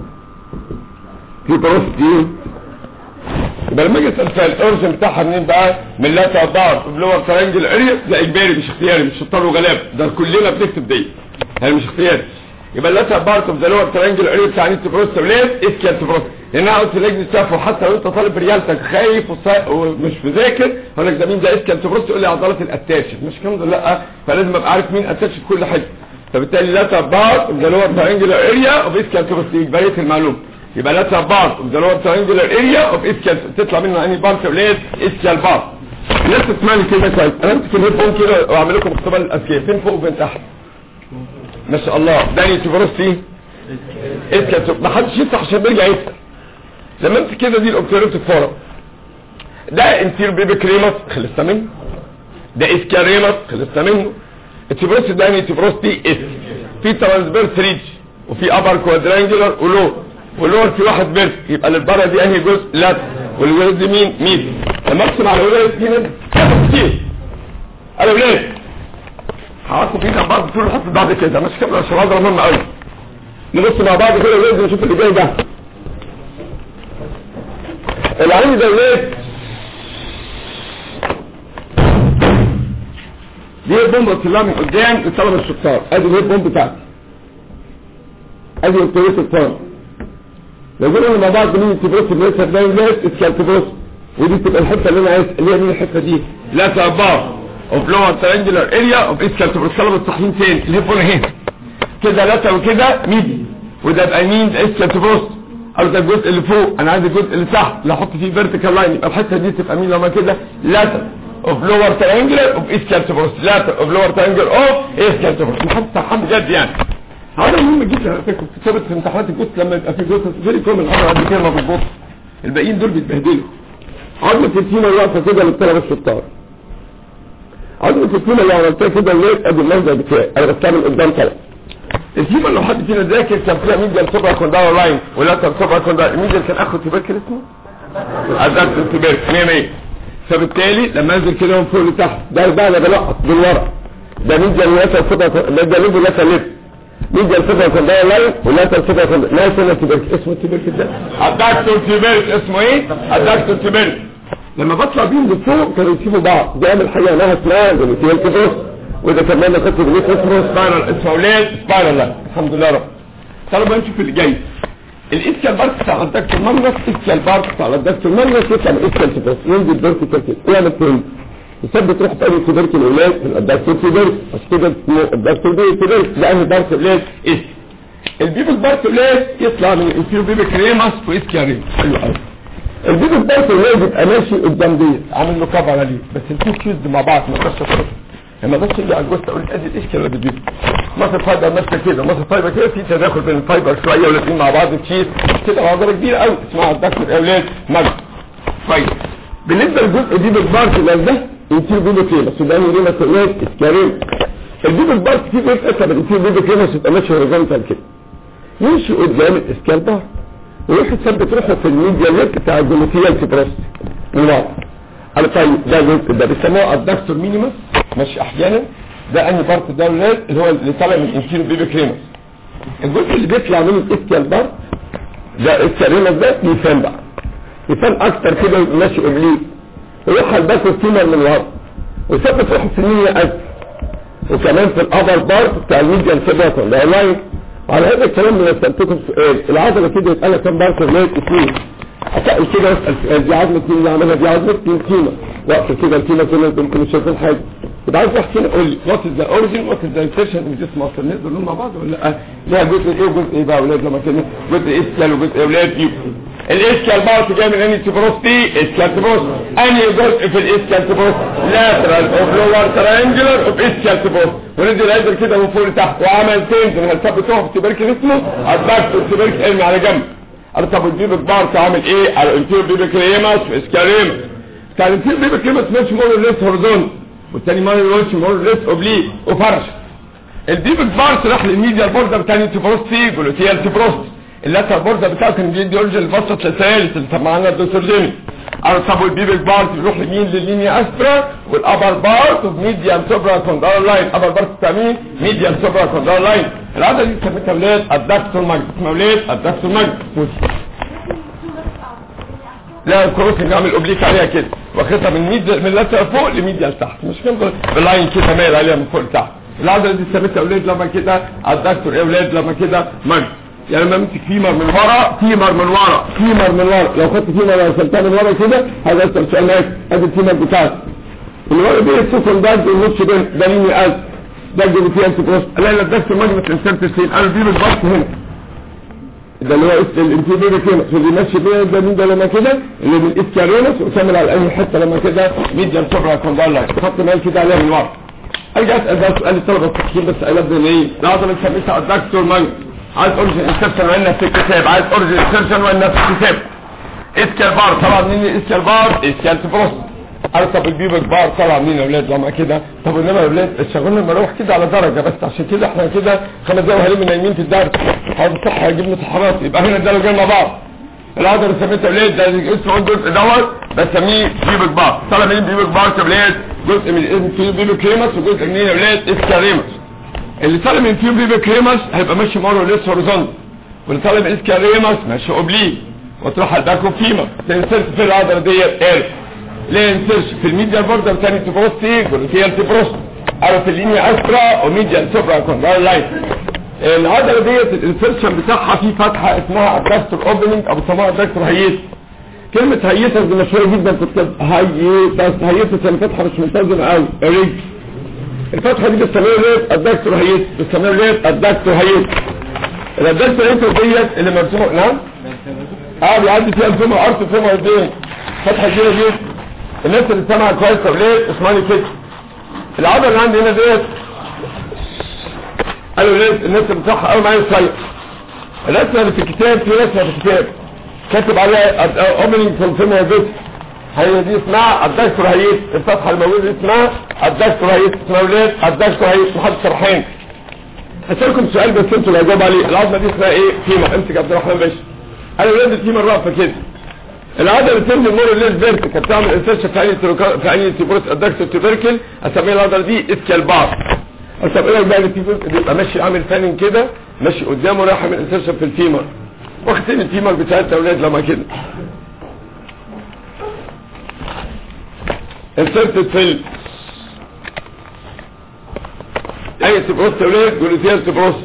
hyperosity يبقى لما اجي اسال سؤال الاورجن بتاعها منين بقى من لا ضعف اللور ترانجل اريا ده اجباري مش اختياري مش شطار وغلاب ده كلنا بنكتب دي يعني مش اختياري يبقى اللاتر بارت اوف ذا لور ترانجل اريا بتاع نيت بروست ولاد اسكيال تبروست لان انا قلت لجنه سافو حتى لو انت طالب ريالتك خايف وصا- ومش مذاكر هقول لك ده مين ده اسكيال تبروست يقول لي عضلات الاتاشن مش الكلام ده لا فلازم ابقى عارف مين اتاشن في كل حاجه فبالتالي لاتر بارت اوف ذا لور ترانجل اريا اوف اسكيال تبروست بقيه المعلومه يبقى لا بارت اوف ذا لور ترانجلر اريا اوف اسكيال تطلع منه انهي بارت ولاد اسكيال بارت الناس تسمعني كده كويس انا امسك الهيد فون كده واعمل لكم اختبار الاذكياء فين فوق وفين تحت ما شاء الله داني تيفروستي اسكيال ما حدش يفتح عشان بيرجع يفتح لما امسك كده دي الاوبتيريتيف فورم ده انتير بيبي كريمس خلصنا منه ده اسكاريمس خلصنا منه التيفروستي ده تيفروستي اس في ترانسفيرس ريج وفي ابر كوادرانجلر ولو واللور في واحد بيرس يبقى للبره دي انهي جزء لا والولاد دي مين مين لما اقسم على الولاد دي ناس كتير انا ولاد هحط في ايدك بعض طول نحط بعض كده مش كده عشان هذا مهم قوي نبص مع بعض كده ولاد نشوف اللي جاي ده العين ده ولاد دي البومبه طلعها من قدام لطلب الشطار ادي الهيد بومب بتاعتي ادي الكويس الفارم لو قلنا مع بعض مين تبروس بنسبة ده الناس اسكال تبروس ودي تبقى الحته اللي انا عايز اللي هي مين الحته دي لا تابار اوف لور ترانجلر اريا اوف اسكال تبروس طلب الصحيين تاني اللي هي هنا كده لاتا وكده ميدي وده يبقى مين ده اسكال تبروس او ده الجزء اللي فوق انا عايز الجزء اللي تحت اللي احط فيه فيرتيكال لاين يبقى الحته دي تبقى مين لما كده لاتا اوف لور ترانجلر اوف اسكال تبروس لاتا اوف لور ترانجلر اوف اسكال تبروس محدش سرحان بجد يعني هذا مهم جدا على فكره في كتابه في امتحانات الجثه لما يبقى في جثه فيري كومن امر قد كده ما بتبص الباقيين دول بيتبهدلوا عظمه التيمه واقفه كده للطلبه الشطار عظمه التيمه اللي عملتها كده الليل ادي المنظر بتاعي انا بستعمل قدام طلب التيمه لو حد فينا ذاكر كان فيها ميديال سوبر كوندار لاين ولا كان سوبر كوندار الميديال كان اخد تبركل اسمه الدكتور تبارك 100 100 فبالتالي لما انزل كده من فوق لتحت ده بقى انا بلقط بالورق ده ميديا الواسع الفضة ده ده ليفل لسه ليفل ميديا الفضة كان ده لاين ولا الفضة كان لا سنة تبارك اسمه تبارك ده الدكتور تبارك اسمه ايه الدكتور تبارك لما بطلع بيهم لفوق كانوا يسيبوا بعض بيعمل حاجه انها اسمها جلوتيال كبروس وده كمان انا كنت بقول اسمه سبايرال اسمه اولاد سبايرال لا الحمد لله رب تعالوا بقى نشوف اللي جاي الاسكال بارت بتاع الدكتور مانوس اسكال بارت بتاع الدكتور مانوس يطلع من اسكال كبروس ينزل بيرتي كده يعمل تاني يثبت روح تاني في بيرتي الاولاد الدكتور في بيرت عشان كده اسمه الدكتور بي في بيرت ده انهي بارت اولاد اسكال البيبل بارت اولاد يطلع من الانفيرو بيبي كريماس واسكال ريم حلو قوي الفيديو الدرس اللي هو بيبقى ماشي قدام دي عامل له كفر عليه بس التو كيوز مع بعض ما تقدرش تفرق لما بس يجي على الجثه اقول ادي الاشكال اللي بيجيب مصر فايبر ماسكه كده مصر فايبر كده في تداخل بين الفايبر شويه والاثنين مع بعض تشيز كده عضله كبيره قوي اسمها الدكتور اولاد مجد طيب بالنسبه للجزء دي بالبارت اللي ده انتي بيبي كده سوداني ريما سؤال اسكارين البيبي بالبارت فيه بيتقسم الانتي بيبي كده يبقى ماشي هوريزونتال كده يمشي قدام الاسكال بار ويروح يثبت روحه في الميديا ليك بتاع الجلوتيال سيبروس من ورا على طيب ده جزء ده بيسموه الدكتور مينيمس ماشي احيانا ده انهي بارت ده ولاد اللي هو اللي طالع من انتيرو بيبي كريمس الجزء اللي بيطلع من الاسكال بارت ده الكريمس ده ميثان بقى ميثان اكتر كده ماشي اوبليك ويروح على الباك والتيمر من ورا ويثبت روحه في الميديا اسفل وكمان في الابر بارت بتاع الميديا سيبروس ده لاين وعلى هذا الكلام اللي سألتكم سؤال العضلة كده يتقال لك كم بارت لغاية اثنين اسأل كده اسأل سؤال دي عظمة مين اللي عملها دي عظمة مين كيمة وقت كده الكيمة كنا انتم مش شايفين حاجة يبقى عايز واحد كده قول لي وات از ذا اوريجن وات از ذا انسيرشن ان جسم اصلا نقدر نقول مع بعض ولا لا ليها جزء ايه وجزء ايه بقى يا اولاد لما كنا جزء اسكال وجزء يا اولاد يبقى الاسكال بارت جاي من انهي تبروستي اسكال تبروست انهي جزء في الاسكال تبروست لاترال اوف لور ترانجلر اوف اسكال تبروست ونزل هيدر كده من فوق لتحت وعمل تنزل هالثبت في تبركل اسمه الباكتور تبركل ارمي على جنب قال طب البيبك بارت عامل ايه على الانتير بيبك ريمس اسكاريمس كان الانتير بيبك ريمس ماشي مور ليس هورزون والتاني مره ماشي مور ليس اوبليك وفرش البيبك بارت راح للميديا بوردر بتاع تبروستي جلوتيال تبروست اللاتر بوردر بتاعه كان بيدي اورجن البسط للثالث اللي سمعنا الدكتور جيمي قال طب والبيبك بارت بيروح لمين لللينيا استرا والابر بارت وميديان سوبرا كوندار لاين ابر بارت بتاع مين ميديان سوبرا كوندار لاين العضله دي سميتها اولاد الدكتور ماجد اسمها اولاد الدكتور ماجد لا الكروسنج عامل اوبليك عليها كده واخدها من ميديا من اللاتر فوق لميديا لتحت مش كده باللاين كده مايل عليها من فوق لتحت العضله دي سميتها اولاد لما كده الدكتور اولاد لما كده ماجد يعني لما امسك فيمر من ورا فيمر من ورا فيمر من ورا لو خدت فيمر لو شلتها من ورا كده هذا اسال سؤال هيك ادي الفيمر بتاعك اللي ورا دي السيستم ده النص ده ده مين قال ده اللي فيه انت بروست لا لا ده مجمع الانسان فين قالوا دي بالضبط هنا ده اللي هو الانتيبيري كده اللي ماشي بيه ده مين ده لما كده اللي من الاسكارينس وكمل على اي حته لما كده ميديان سوبرا كوندالا خط مال كده عليها من ورا ارجع اسال بقى سؤال الطلبه الصحيين بس قلبنا ايه العضله بنسميها الدكتور مانج عايز اورجن انسرشن ولا في الكتاب عايز اورجن انسرشن ولا في الكتاب اسكال بار طبعا مين اسكال بار اسكال تبروست عارف طب البيبك بار طلع مين يا اولاد لما كده طب انما يا اولاد الشغلنا بروح كده على درجه بس عشان كده احنا كده خمس دقايق وهلم نايمين في الدرس هذا صح هيجيب لنا تحرات يبقى هنا الدرجه مع بعض العضله اللي سميتها اولاد ده اسمه الجزء دوت بسميه بيبك بار طلع مين بيبك بار يا اولاد جزء من الاسم فيه بيبك كريمس وجزء منين يا اولاد اسكاريمس اللي طالع من فيهم بيبي كريمس هيبقى ماشي مره ليس هوريزونت واللي طالع من اسكاريمس ماشي اوبليك وتروح على الباكو فيما تنسرش في العضله ديت اير ليه انسرش في الميديا بوردر تاني تبروستي جلوتيال تبروست او في اللينيا استرا وميديا سوبرا كوندار لاين العضله ديت الانسرشن بتاعها في فتحه اسمها الدكتور اوبننج او بيسموها الدكتور هيت كلمة هيتس دي مشهورة جدا كنت هيتس هيتس يعني فتحة مش منتظمة قوي رجل الفتحة دي بتسميها ليه الدكتور هيت بتسميها ليه الدكتور هيت الدكتور هيت ديت اللي مرسومه نعم اه بيعدي فيها الفم ارض الفم قدام فتحة كبيرة جدا الناس اللي سمعها كويس طب ليه اسمعني كده العضلة اللي عندي هنا ديت قالوا ليه الناس اللي بتصحى قوي معايا شوية الرسمة اللي في الكتاب في رسمة في الكتاب كاتب عليها اوبننج في الفم قدام هي دي اسمها الدكتور هيئة الفتحة الموجودة دي اسمها الدكتور هيئة اسمها ولاد الدكتور هيئة محد شرحين هسألكم سؤال بس انتوا اللي هجاوب عليه العظمة دي اسمها ايه فيما امسك عبد الرحمن باشا انا ولاد الفيما الرأفة كده العضله اللي تبني المور الليل فيرتيكال بتعمل انسيرشن في عين تروكا- في عين تيبروس ادكتور تيبركل اسميها العضله دي اسكال بار اسميها بقى اللي تيبروس بيبقى ماشي عامل فانن كده ماشي قدامه رايح يعمل انسيرشن في الفيمر واخدين الفيمر بتاعت اولاد لما كده انسرتد في ال اي تبروس يا ولاد جلوتيال تبروس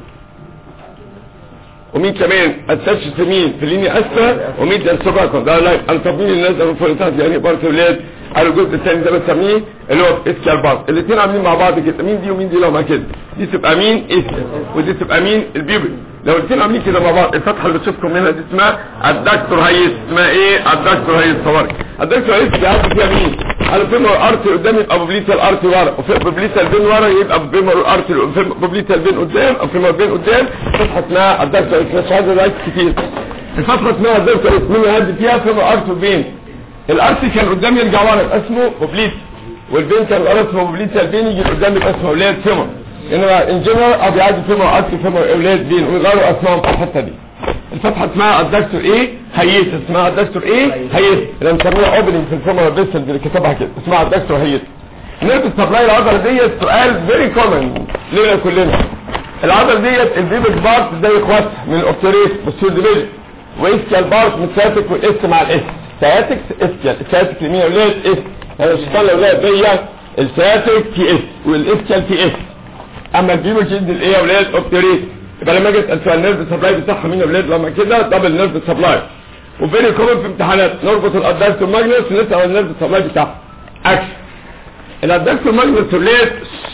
ومين كمان اتاتش في مين في اللينيا اسفل ومين ده السوبراكون ده لايف انا طب مين الناس اللي فوق تحت يعني بارت ولاد على الجزء الثاني ده بسميه اللي هو اسكال بارت الاثنين عاملين مع بعض كده مين دي ومين دي لو ما كده دي تبقى مين اسكال ودي تبقى مين البيبل لو الاثنين عاملين كده مع بعض الفتحه اللي بتشوفكم منها دي اسمها الدكتور هيس اسمها ايه الدكتور هيس صوري الدكتور هيس بيعدي فيها مين على فيمر ارتي قدام يبقى بوبليتال ارتي ورا وفي بوبليتال بين ورا يبقى فيمر ارتي بوبليتال بين قدام او فيمر بين قدام فتحه اسمها الدكتور هيس مش عايز رايت كتير الفتحه اسمها الدكتور هيس مين يهدي فيها فيمر ارتي وبين الارتي كان قدام يرجع ورا يبقى اسمه بوبليت والبين كان ورا اسمه بوبليتال بين يجي قدام يبقى اسمه اولاد فيمر انما ان جنرال اه بيعدي فيمر ارتي فيمر اولاد بين ويغيروا اسمائهم في الحته دي الفتحه اسمها الدكتور ايه هيت اسمها الدكتور ايه هيت اللي بنسميها اوبننج في الفورمولا بس اللي كتبها كده اسمها الدكتور هيت نيرف سبلاي العضله ديت سؤال فيري كومن لينا كلنا العضله ديت البيبك بارت زي اخواتها من الاوبتريت والسول ديفيجن واسكال بارت متساتك والاس مع الاس سياتك اسكال السياتك لمين يا ولاد اس يعني الشيطان يا ولاد دي السياتك تي اس والاسكال تي اس اما البيبك جد الايه يا ولاد اوبتريت يبقى لما اجي اسال سؤال النيرف سبلاي بتاعها مين يا ولاد لما كده دبل نيرف سبلاي وفيري كومن في امتحانات نربط الادكتور ماجنس ونسال عن النيرف سبلاي بتاعها اكشن الادكتور ماجنس ولاد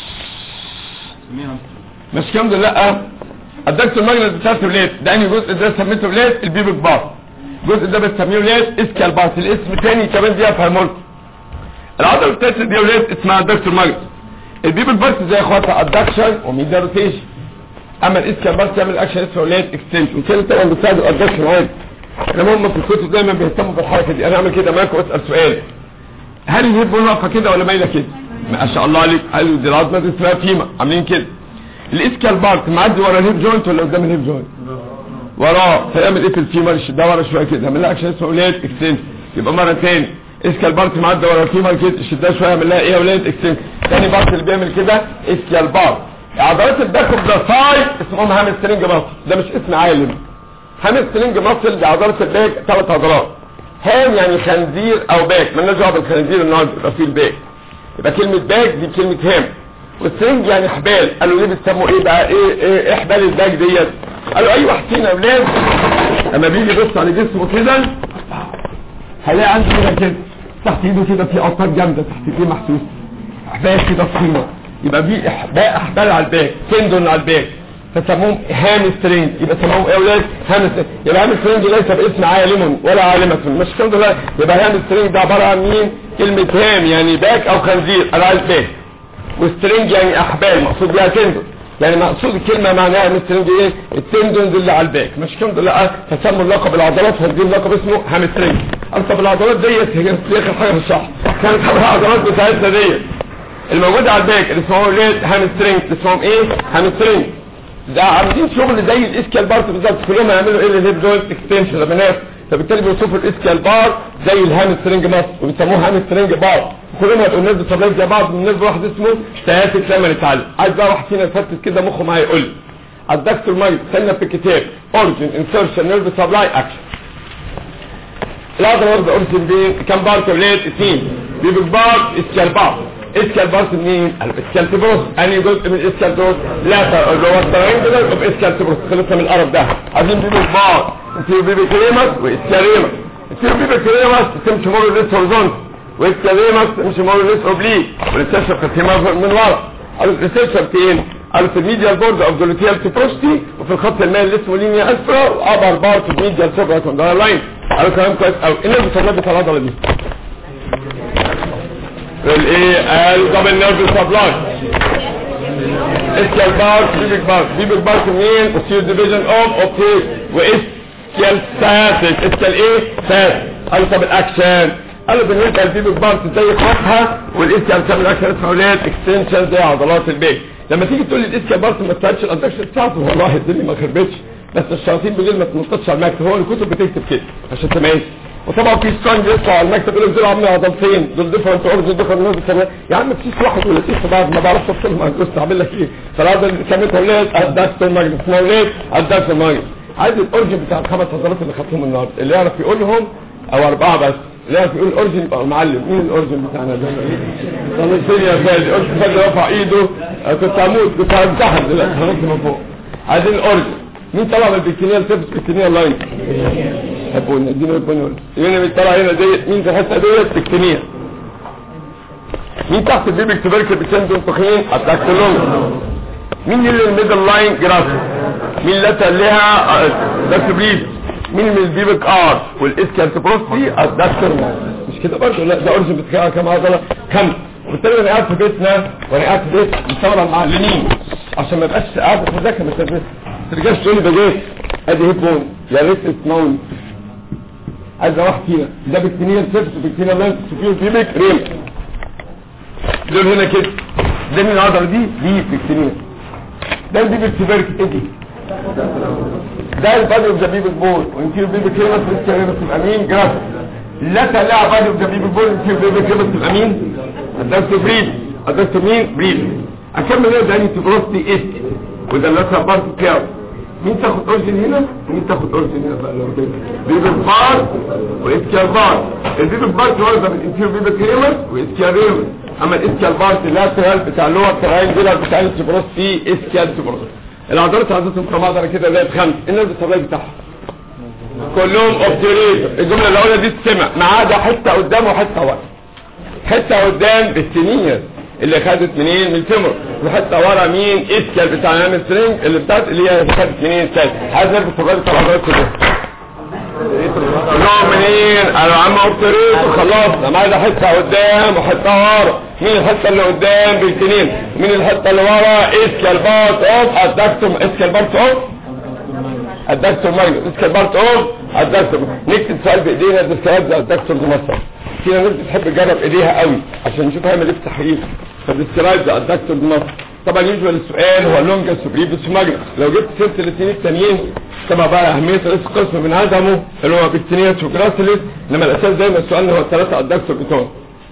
مش كام ده لا الدكتور ماجنس بتاعته ولاد ده انهي جزء ده سميته ولاد البيبك بار الجزء ده بنسميه ولاد اسكال بارت الاسم تاني كمان دي افهمه العضله بتاعتها دي ولاد اسمها الدكتور ماجنس البيبك بارت زي اخواتها ادكشن وميدا روتيشن اما الاسكال بارت تعمل اكشن اسمه ولاد اكستنشن وكده طبعا بتساعد الادكشن عادي انما هم في الكتب دايما بيهتموا بالحركه دي انا اعمل كده معاكم واسال سؤال هل الهيب بون واقفه كده ولا مايله كده ما شاء الله عليك قالوا دي العظمه دي اسمها فيما عاملين كده الاسكال بارت معدي ورا الهيب جوينت ولا قدام الهيب جوينت وراه فيعمل ايه في الفيمر يشدها ورا شويه كده يعمل لها اكشن اسمه ولاد اكستنشن يبقى مره تاني اسكال بارت معدي ورا الفيمر كده يشدها شويه يعمل لها ايه يا ولاد اكستنشن تاني بارت اللي بيعمل كده اسكال بارت عضلات الباك اوف ذا سايد اسمهم هامسترنج ماسل ده مش اسم عالم هامسترنج ماسل دي عضلات الباك ثلاث عضلات هام يعني خنزير او باك مالناش دعوه بالخنزير النهارده يبقى فيه الباك يبقى كلمه باك دي كلمه هام والسرنج يعني حبال قالوا ليه بيسموا ايه بقى ايه, إيه, إيه حبال الباك ديت قالوا اي واحد فينا يا اولاد لما بيجي يبص على جسمه كده هيلاقي عنده كده كده تحت ايده كده في اوتار جامده تحت ايديه محسوس احبال كده صغيره يبقى في احبال احبال على الباك تندون على الباك فسموهم هامسترينج يبقى سموهم ايه يا اولاد هامسترينج يبقى هامسترينج ليس باسم عالم ولا عالمة مش الحمد لله يبقى هامسترينج ده عباره عن مين كلمه هام يعني باك او خنزير انا عايز باك وسترينج يعني احبال مقصود بيها تندون يعني مقصود الكلمه معناها هامسترينج ايه التندونز اللي على الباك مش الحمد لله فسموا اللقب العضلات فدي اللقب اسمه هامسترينج طب العضلات ديت هي في اخر حاجه في الشرح كانت العضلات بتاعتنا ديت الموجودة على الباك اللي اسمهم ولاد هامسترينج اسمهم ايه هامسترينج ده عاملين شغل زي الاسكال بار بالظبط كلهم هيعملوا ايه الهيب جوينت اكستنشن لبنات فبالتالي بيوصفوا الاسكال بار زي الهامسترينج ماس وبيسموه هامسترينج بار كلهم هيبقوا الناس بتطلع زي بعض بالنسبه لواحد اسمه سياسي لما نتعلم عايز بقى واحد فينا يفتت كده مخه معايا يقول لي الدكتور مايك سنة في الكتاب اورجن انسرشن نيرف سبلاي اكشن العضله واخده اورجن بين كام بارت يا ولاد اثنين بيبك بارت اسكال بارت اسكال بارت منين؟ الاسكال تبروس انهي جزء من الاسكال تبروس؟ لا اللي هو الطريقين دول يبقى اسكال تبروس خلصنا من القرف ده عايزين بيبك بارت انتيو بيبك ريمس واسكاليمس انتيو بيبك ريمس تمشي مور ليس هورزونت واسكاليمس تمشي مور ليس اوبليك والريسيشن قسمها من ورا قالوا الريسيشن فين؟ قالوا في الميديال بورد اوف جلوتيال تبروستي وفي الخط المائي اللي اسمه لينيا اسفرا وابر بارت الميديال سوبرا كونداير لاين قالوا كلام كويس قوي ايه اللي بيصلي بتاع العضله دي؟ الايه قال دبل نيرف سبلاي اسكال بارت بيبك بارت بيبك بارت منين وسير ديفيجن اوف اوبتيك واسكال ساتك اسكال ايه سات قالوا طب الاكشن قالوا بالنسبه للبيبك بارت زي خطها والاسكال تعمل اكشن اسمه ولاد اكستنشن زي عضلات البيك لما تيجي تقول لي الاسكال بارت ما تفهمش الادكشن بتاعته والله الدنيا ما خربتش بس الشياطين بالليل ما تنططش على المكتب هو الكتب بتكتب كده عشان تميز وطبعا في سترونج يطلع على المكتب يقول لك دول عاملين عضلتين دول ديفرنت اورجن ديفرنت نوز يا عم مفيش واحد ولا تسعه بعد ما بعرفش افصل مع الجثه اعمل لك ايه فالعضله اللي سميتها ولاد الدكتور ماجنس اسمها ولاد الدكتور ماجنس عايز الاورجن بتاع الخمس عضلات اللي خدتهم النهارده اللي يعرف يقولهم او اربعه بس اللي يعرف يقول الاورجن يبقى معلم مين الاورجن بتاعنا ده؟ طنشتني يا فادي قلت فادي رفع ايده أنا كنت هموت كنت همتحن دلوقتي هنط من فوق عايزين الاورجن مين طلع من البكتيريا السيرفس بكتيريا لاين حبوني اديني البني مين اللي طلع هنا ديت مين في الحته ديت بكتيريا مين تحت البيبك تبركل بتشندون تخين الدكتلون مين اللي الميدل لاين جراس مين اللي لها دكتبريد مين من البيبك ار والاسكال بروستي الدكتور مش كده برضه لا ده اورجن بتاعها كام عضله كم وبالتالي انا قاعد في بيتنا وانا قاعد في بيت بصور المعلمين عشان ما يبقاش قاعد في مذاكره مش ما ترجعش تقول لي ده جيت ادي هيب بون يا ريت تسمعوني عايز واحد فينا ده بكتيريا سيرفس بكتيريا لانس سوفيو بيبك ريم دول هنا كده ده من العضله دي دي بكتيريا ده دي بكتيريا ايدي ده البادي اوف ذا بيبك بول وانتير بيبك كريمس لسه تبقى مين جراف لا تلاقي بادي اوف ذا بيبك بول انتير بيبك كريمس تبقى مين الدكتور بريد الدكتور مين بريد اكمل هنا ده انتي ايست وده اللاتر بارت بتاعه مين تاخد اورجن هنا ومين تاخد اورجن هنا بقى لو كده بيبك بار واسكيال بار البيبك بار واخده من انتير بيبك كريمس واسكيال ريمس اما الاسكيال بار اللاترال بتاع اللور تراينجلر بتاع السبروستي اسكيال سبروستي العضلات عضلاتهم كم عضله كده زي خمس الناس الطبيعي بتاعها كلهم اوبتيريت الجمله الاولى دي تسمع ما عدا حته قدام وحته ورا حته قدام بالسنين اللي خدت منين من الفيمور وحته ورا مين اسكال بتاع نعمل سترينج اللي بتاعت اللي هي خدت منين سات عايز نربط الطبيعي بتاع العضلات كلها كلهم منين انا عم اوبتيريت وخلصنا ما عدا حته قدام وحته ورا مين الحته اللي قدام بالسنين مين الحته اللي ورا اسكال بارت اوف الدكتوم اسكال بارت اوف الدكتور ماجنس اسكال بارت اوف الدكتور نكتب سؤال بايدينا ديسكرايب ذا الدكتور مصر في ناس بتحب تجرب ايديها قوي عشان نشوف هيعمل ايه في التحقيق فديسكرايب ذا الدكتور مصر طبعا يوجوال السؤال هو لونجس وبريفس ماجنس لو جبت سيره الاثنين التانيين طبعا بقى اهميه رئيس القسم من عدمه اللي هو بكتينيات وجراسلس انما الاساس دايما السؤال هو الثلاثه الدكتور بتوعهم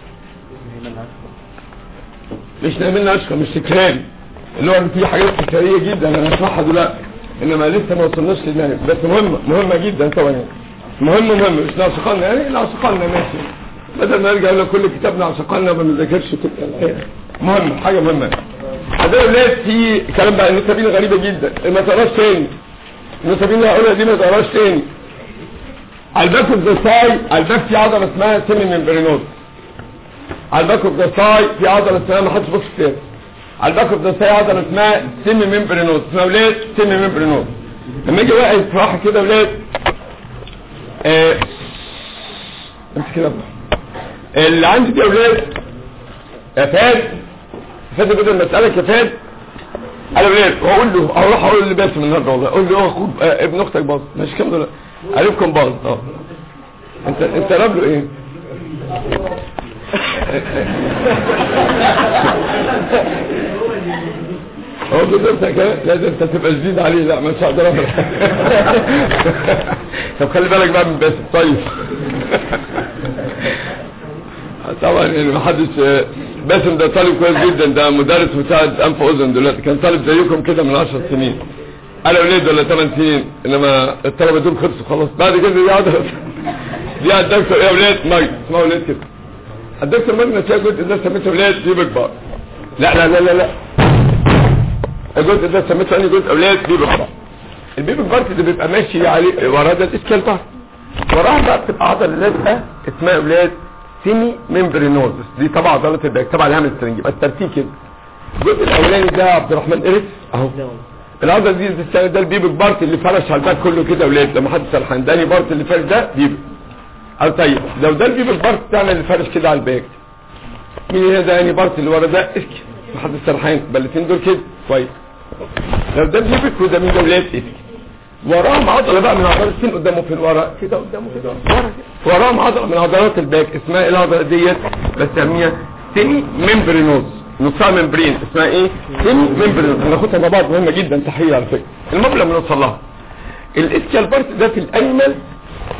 مش نعملنا اشكى مش تكراري اللي هو في حاجات تكراريه جدا انا هشرحها دلوقتي انما لسه ما وصلناش للنهايه بس مهمه مهمه جدا طبعا مهم مهم مش نعشقنا يعني نعشقنا ماشي بدل ما نرجع نقول كل كتابنا عشقنا ما بنذاكرش كتاب مهم حاجه مهمه عندنا ولاد في كلام بقى النسابين غريبه جدا ما تقراش تاني النسابين اللي هقولها دي ما تقراش تاني على الباك اوف ذا ساي على الباك في عضله اسمها سيمي ممبرينوز على الباك اوف ذا ساي في عضله اسمها ما حدش بص فيها على الباك اوف ذا ساي عضله اسمها سيمي ممبرينوز اسمها ولاد سيمي ممبرينوز لما يجي واحد راح كده ولاد آه امسك كده اللي عندي دي يا ولاد يا فاد فاد بدل ما اسالك يا فاد انا ولاد واقول له اروح اقول لباسم النهارده والله اقول له اخوك آه ابن اختك باظ ماشي كام دول عليكم باظ اه انت انت راب له ايه هو بنفسك لا ده انت تبقى جديد عليه لا مش هقدر اقدر طب خلي بالك بقى من باسم طيب طبعا يعني ما حدش باسم ده طالب كويس جدا ده مدرس مساعد انف واذن دلوقتي كان طالب زيكم كده من 10 سنين انا ولاد ولا 8 سنين انما الطلبه دول خلصوا خلاص بعد كده دي عاده دي على الدكتور يا ولاد ماجد اسمها ولاد كده الدكتور ماجد نسيها جزء ده سميته ولاد دي بكبر لا لا لا لا لا الجزء ده سميته اني جزء اولاد بيبي بارت البيبي بارت ده بيبقى ماشي عليه وراه ده الاسكال بارت وراها بقى بتبقى عضله لازقه اسمها اولاد سيمي ممبرينوزس دي طبعا عضله الباك طبعا الهام سترنج يبقى الترتيب كده الجزء الاولاني ده عبد الرحمن اريس اهو العضله دي الثاني ده البيبي بارت اللي فرش على الباك كله كده اولاد لما حد سرحان ده بارت اللي فرش ده بيبي او طيب لو ده البيبي بارت بتاعنا اللي فرش كده على الباك مين هنا ده يعني بارت اللي ورا ده اسكي محد سرحان بلتين دول كده كويس لو ده بيبك وده مين ده ولاد اسكي وراهم عضله بقى من عضلات السن قدامه في الورا كده قدامه كده ورا كده وراهم عضله من عضلات الباك اسمها ايه العضله ديت بسميها سيمي ممبرينوز نصها ممبرين اسمها ايه سيمي ممبرينوز هناخدها مع بعض مهمه جدا تحيه على فكره المهم لما نوصل لها الاسكال بارت ده في الانيمال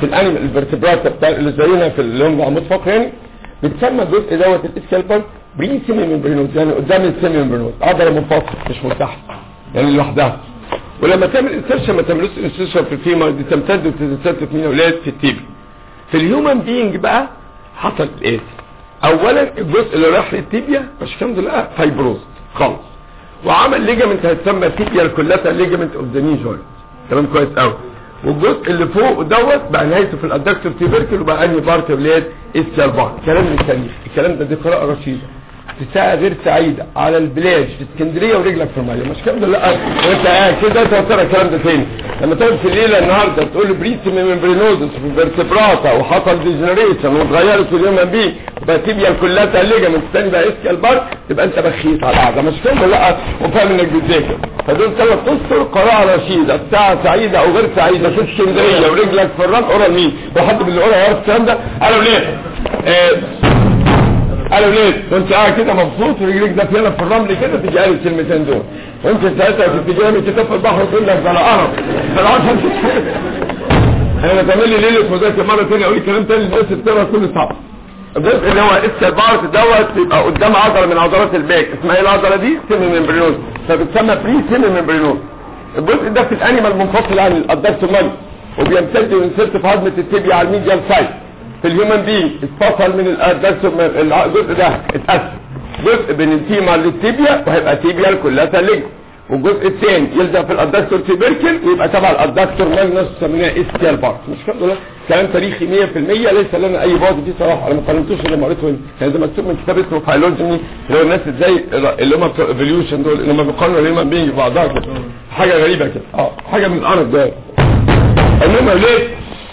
في الانيمال الفرتبرات بتاع اللي زينا في اللي هم عمود فقري بتسمى الجزء دوت الاسكالبال بري سيمي ممبرينوز يعني قدام السيمي ممبرينوز عضله منفصله مش من تحت يعني لوحدها ولما تعمل انسرشن ما تعملوش انسرشن في الفيمر دي تمتد وتتسلسل في مين اولاد في التيبي في الهيومن بينج بقى حصل ايه اولا الجزء اللي راح للتيبيا مش الحمد لله فايبروز خالص وعمل ليجامنت هيتسمى تيبيا الكولاتا ليجامنت اوف ذا ني جوينت تمام كويس قوي والجزء اللي فوق دوت بقى نهايته في الادكتور تيبركل وبقى انهي بارت ولاد اسكال بارت كلام من التاريخ الكلام ده دي قراءه رشيده في ساعة غير سعيدة على البلاج في اسكندرية ورجلك في المية مش كلام ده لا وانت قاعد كده توصل الكلام ده تاني لما تقعد في الليلة النهاردة تقول لي بريتي ممبرينوزس وفيرتبراتا وحصل ديجنريشن واتغيرت اليوم بيه وبقى تيبيا كلها الليجامنت الثاني بقى اسكال بار تبقى انت بخيت على القعدة مش كلام ده لا وفاهم انك بتذاكر فدول ثلاث اسطر قراءة رشيدة ساعة سعيدة او غير سعيدة في اسكندرية ورجلك في الرمل اورال مين وحد من اللي قرا يعرف الكلام ده قالوا ليه؟ آه قالوا ليه وانت قاعد كده مبسوط ورجليك دافيانه في الرمل كده تيجي قال الكلمتين دول وانت ساعتها كنت جاي من كتاب البحر وتقول لك ده انا قرف ده انا عارف انا تعمل لي ليله مذاكره مره ثانيه اقول كلام ثاني الناس بتقرا كل صعب الجزء اللي هو اسكال بارت دوت بيبقى قدام عضله من عضلات الباك اسمها ايه العضله دي سيمي ممبرينوز فبتسمى بري سيمي ممبرينوز الجزء ده في الانيمال منفصل عن الادكتومال وبيمتد وينسرت في عظمه التibia على الميديال سايد في الهيومن بي اتفصل من الادكتوم الجزء ده اتقسم جزء بين التيما للتيبيا وهيبقى تيبيا كلها ليج والجزء الثاني يلزق في الادكتور تيبركل ويبقى تبع الادكتور ماجنس سميناه اسكيال بارت مش كده كلام تاريخي 100% ليس لنا اي بعد فيه صراحه انا ما قارنتوش اللي ما قريته كان ده مكتوب من كتاب اسمه فايلوجيني اللي هو الناس ازاي اللي هم بتوع ايفوليوشن دول اللي هم بيقارنوا الهيومن بينج ببعضها كده حاجه غريبه كده اه حاجه من القرف ده المهم ليه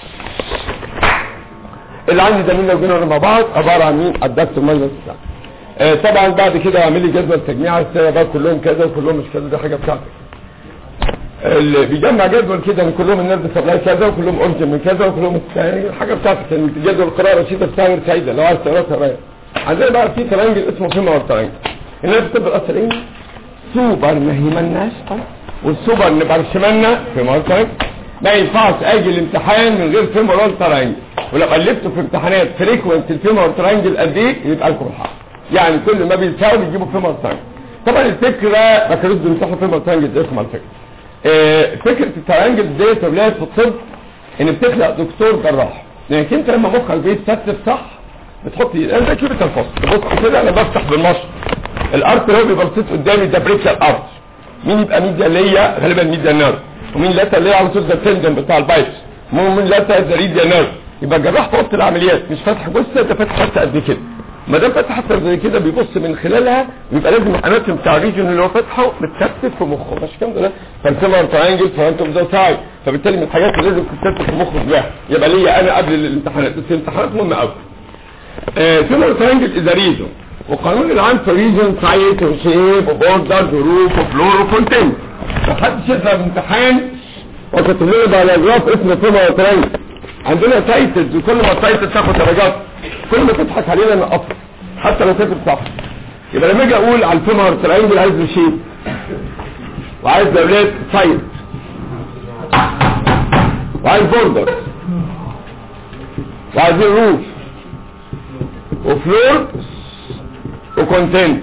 اللي عندي ده مين وبينهم مع بعض عباره عن مين الدكتور ماجنس آه طبعا بعد كده اعمل لي جدول تجميع السنه بقى كلهم كذا وكلهم مش كذا دي حاجه بتاعتك اللي بيجمع جدول كده من كلهم الناس سبلاي كذا وكلهم اورجن من كذا وكلهم يعني حاجه بتاعتك يعني جدول القراءه رشيده بتاعت سعيده لو عايز تقراها تمام عندنا بقى في ترانجل اسمه فيما ترانجل الناس بتبقى اصلا ايه سوبر ما يهمناش والسوبر نبقى شمالنا في ترانجل ما ينفعش اجي الامتحان من غير فيمورال ترانجل ولو قلبتوا في امتحانات فريكوينت الفيمورال ترانجل قد ايه يبقى لكم الحق يعني كل ما بيساوي بيجيبوا فيمورال ترانجل طبعا الفكره ما كانوش بيمسحوا فيمورال ترانجل ده اسمها الفكره اه فكره الترانجل ديت ولاد في الطب ان بتخلق دكتور جراح لانك انت لما مخك بيتستف صح بتحط انا ده كده الفصل بص كده انا بفتح بالمشط الارت اللي هو بيبقى بصيت قدامي ده بريكال ارت مين يبقى ميديا ليا غالبا ميديا نيرف ومين لاتا اللي هي على طول ده التندن بتاع البايتس ومين لاتا ده ريديا نيرف يبقى الجراح في اوضه العمليات مش فاتح جثه ده فاتح حته قد كده ما دام فاتح حته زي كده بيبص من خلالها يبقى لازم الاناتوم بتاع الريجن اللي هو فاتحه متكتف في مخه مش كام ده فالسيمر ترانجل فرانت اوف ذا سايد فبالتالي من الحاجات اللي لازم تتكتف في مخه جواها يبقى ليا انا قبل الامتحانات بس الامتحانات مهمه قوي سيمر ترانجل از ريزون وقانون العام في ريجن سايت وشيب وبوردر ظروف وفلور وكونتنت محدش يفهم امتحان وكتب لنا باراجراف اسمه سيمر ترانجل عندنا تايتلز وكل ما التايتل تاخد درجات كل ما تضحك علينا نقصر حتى لو كاتب صح يبقى لما اجي اقول على الفيمر ترينجل عايز شيب وعايز دولات سايد وعايز بوردر وعايزين روف وفلور وكونتنت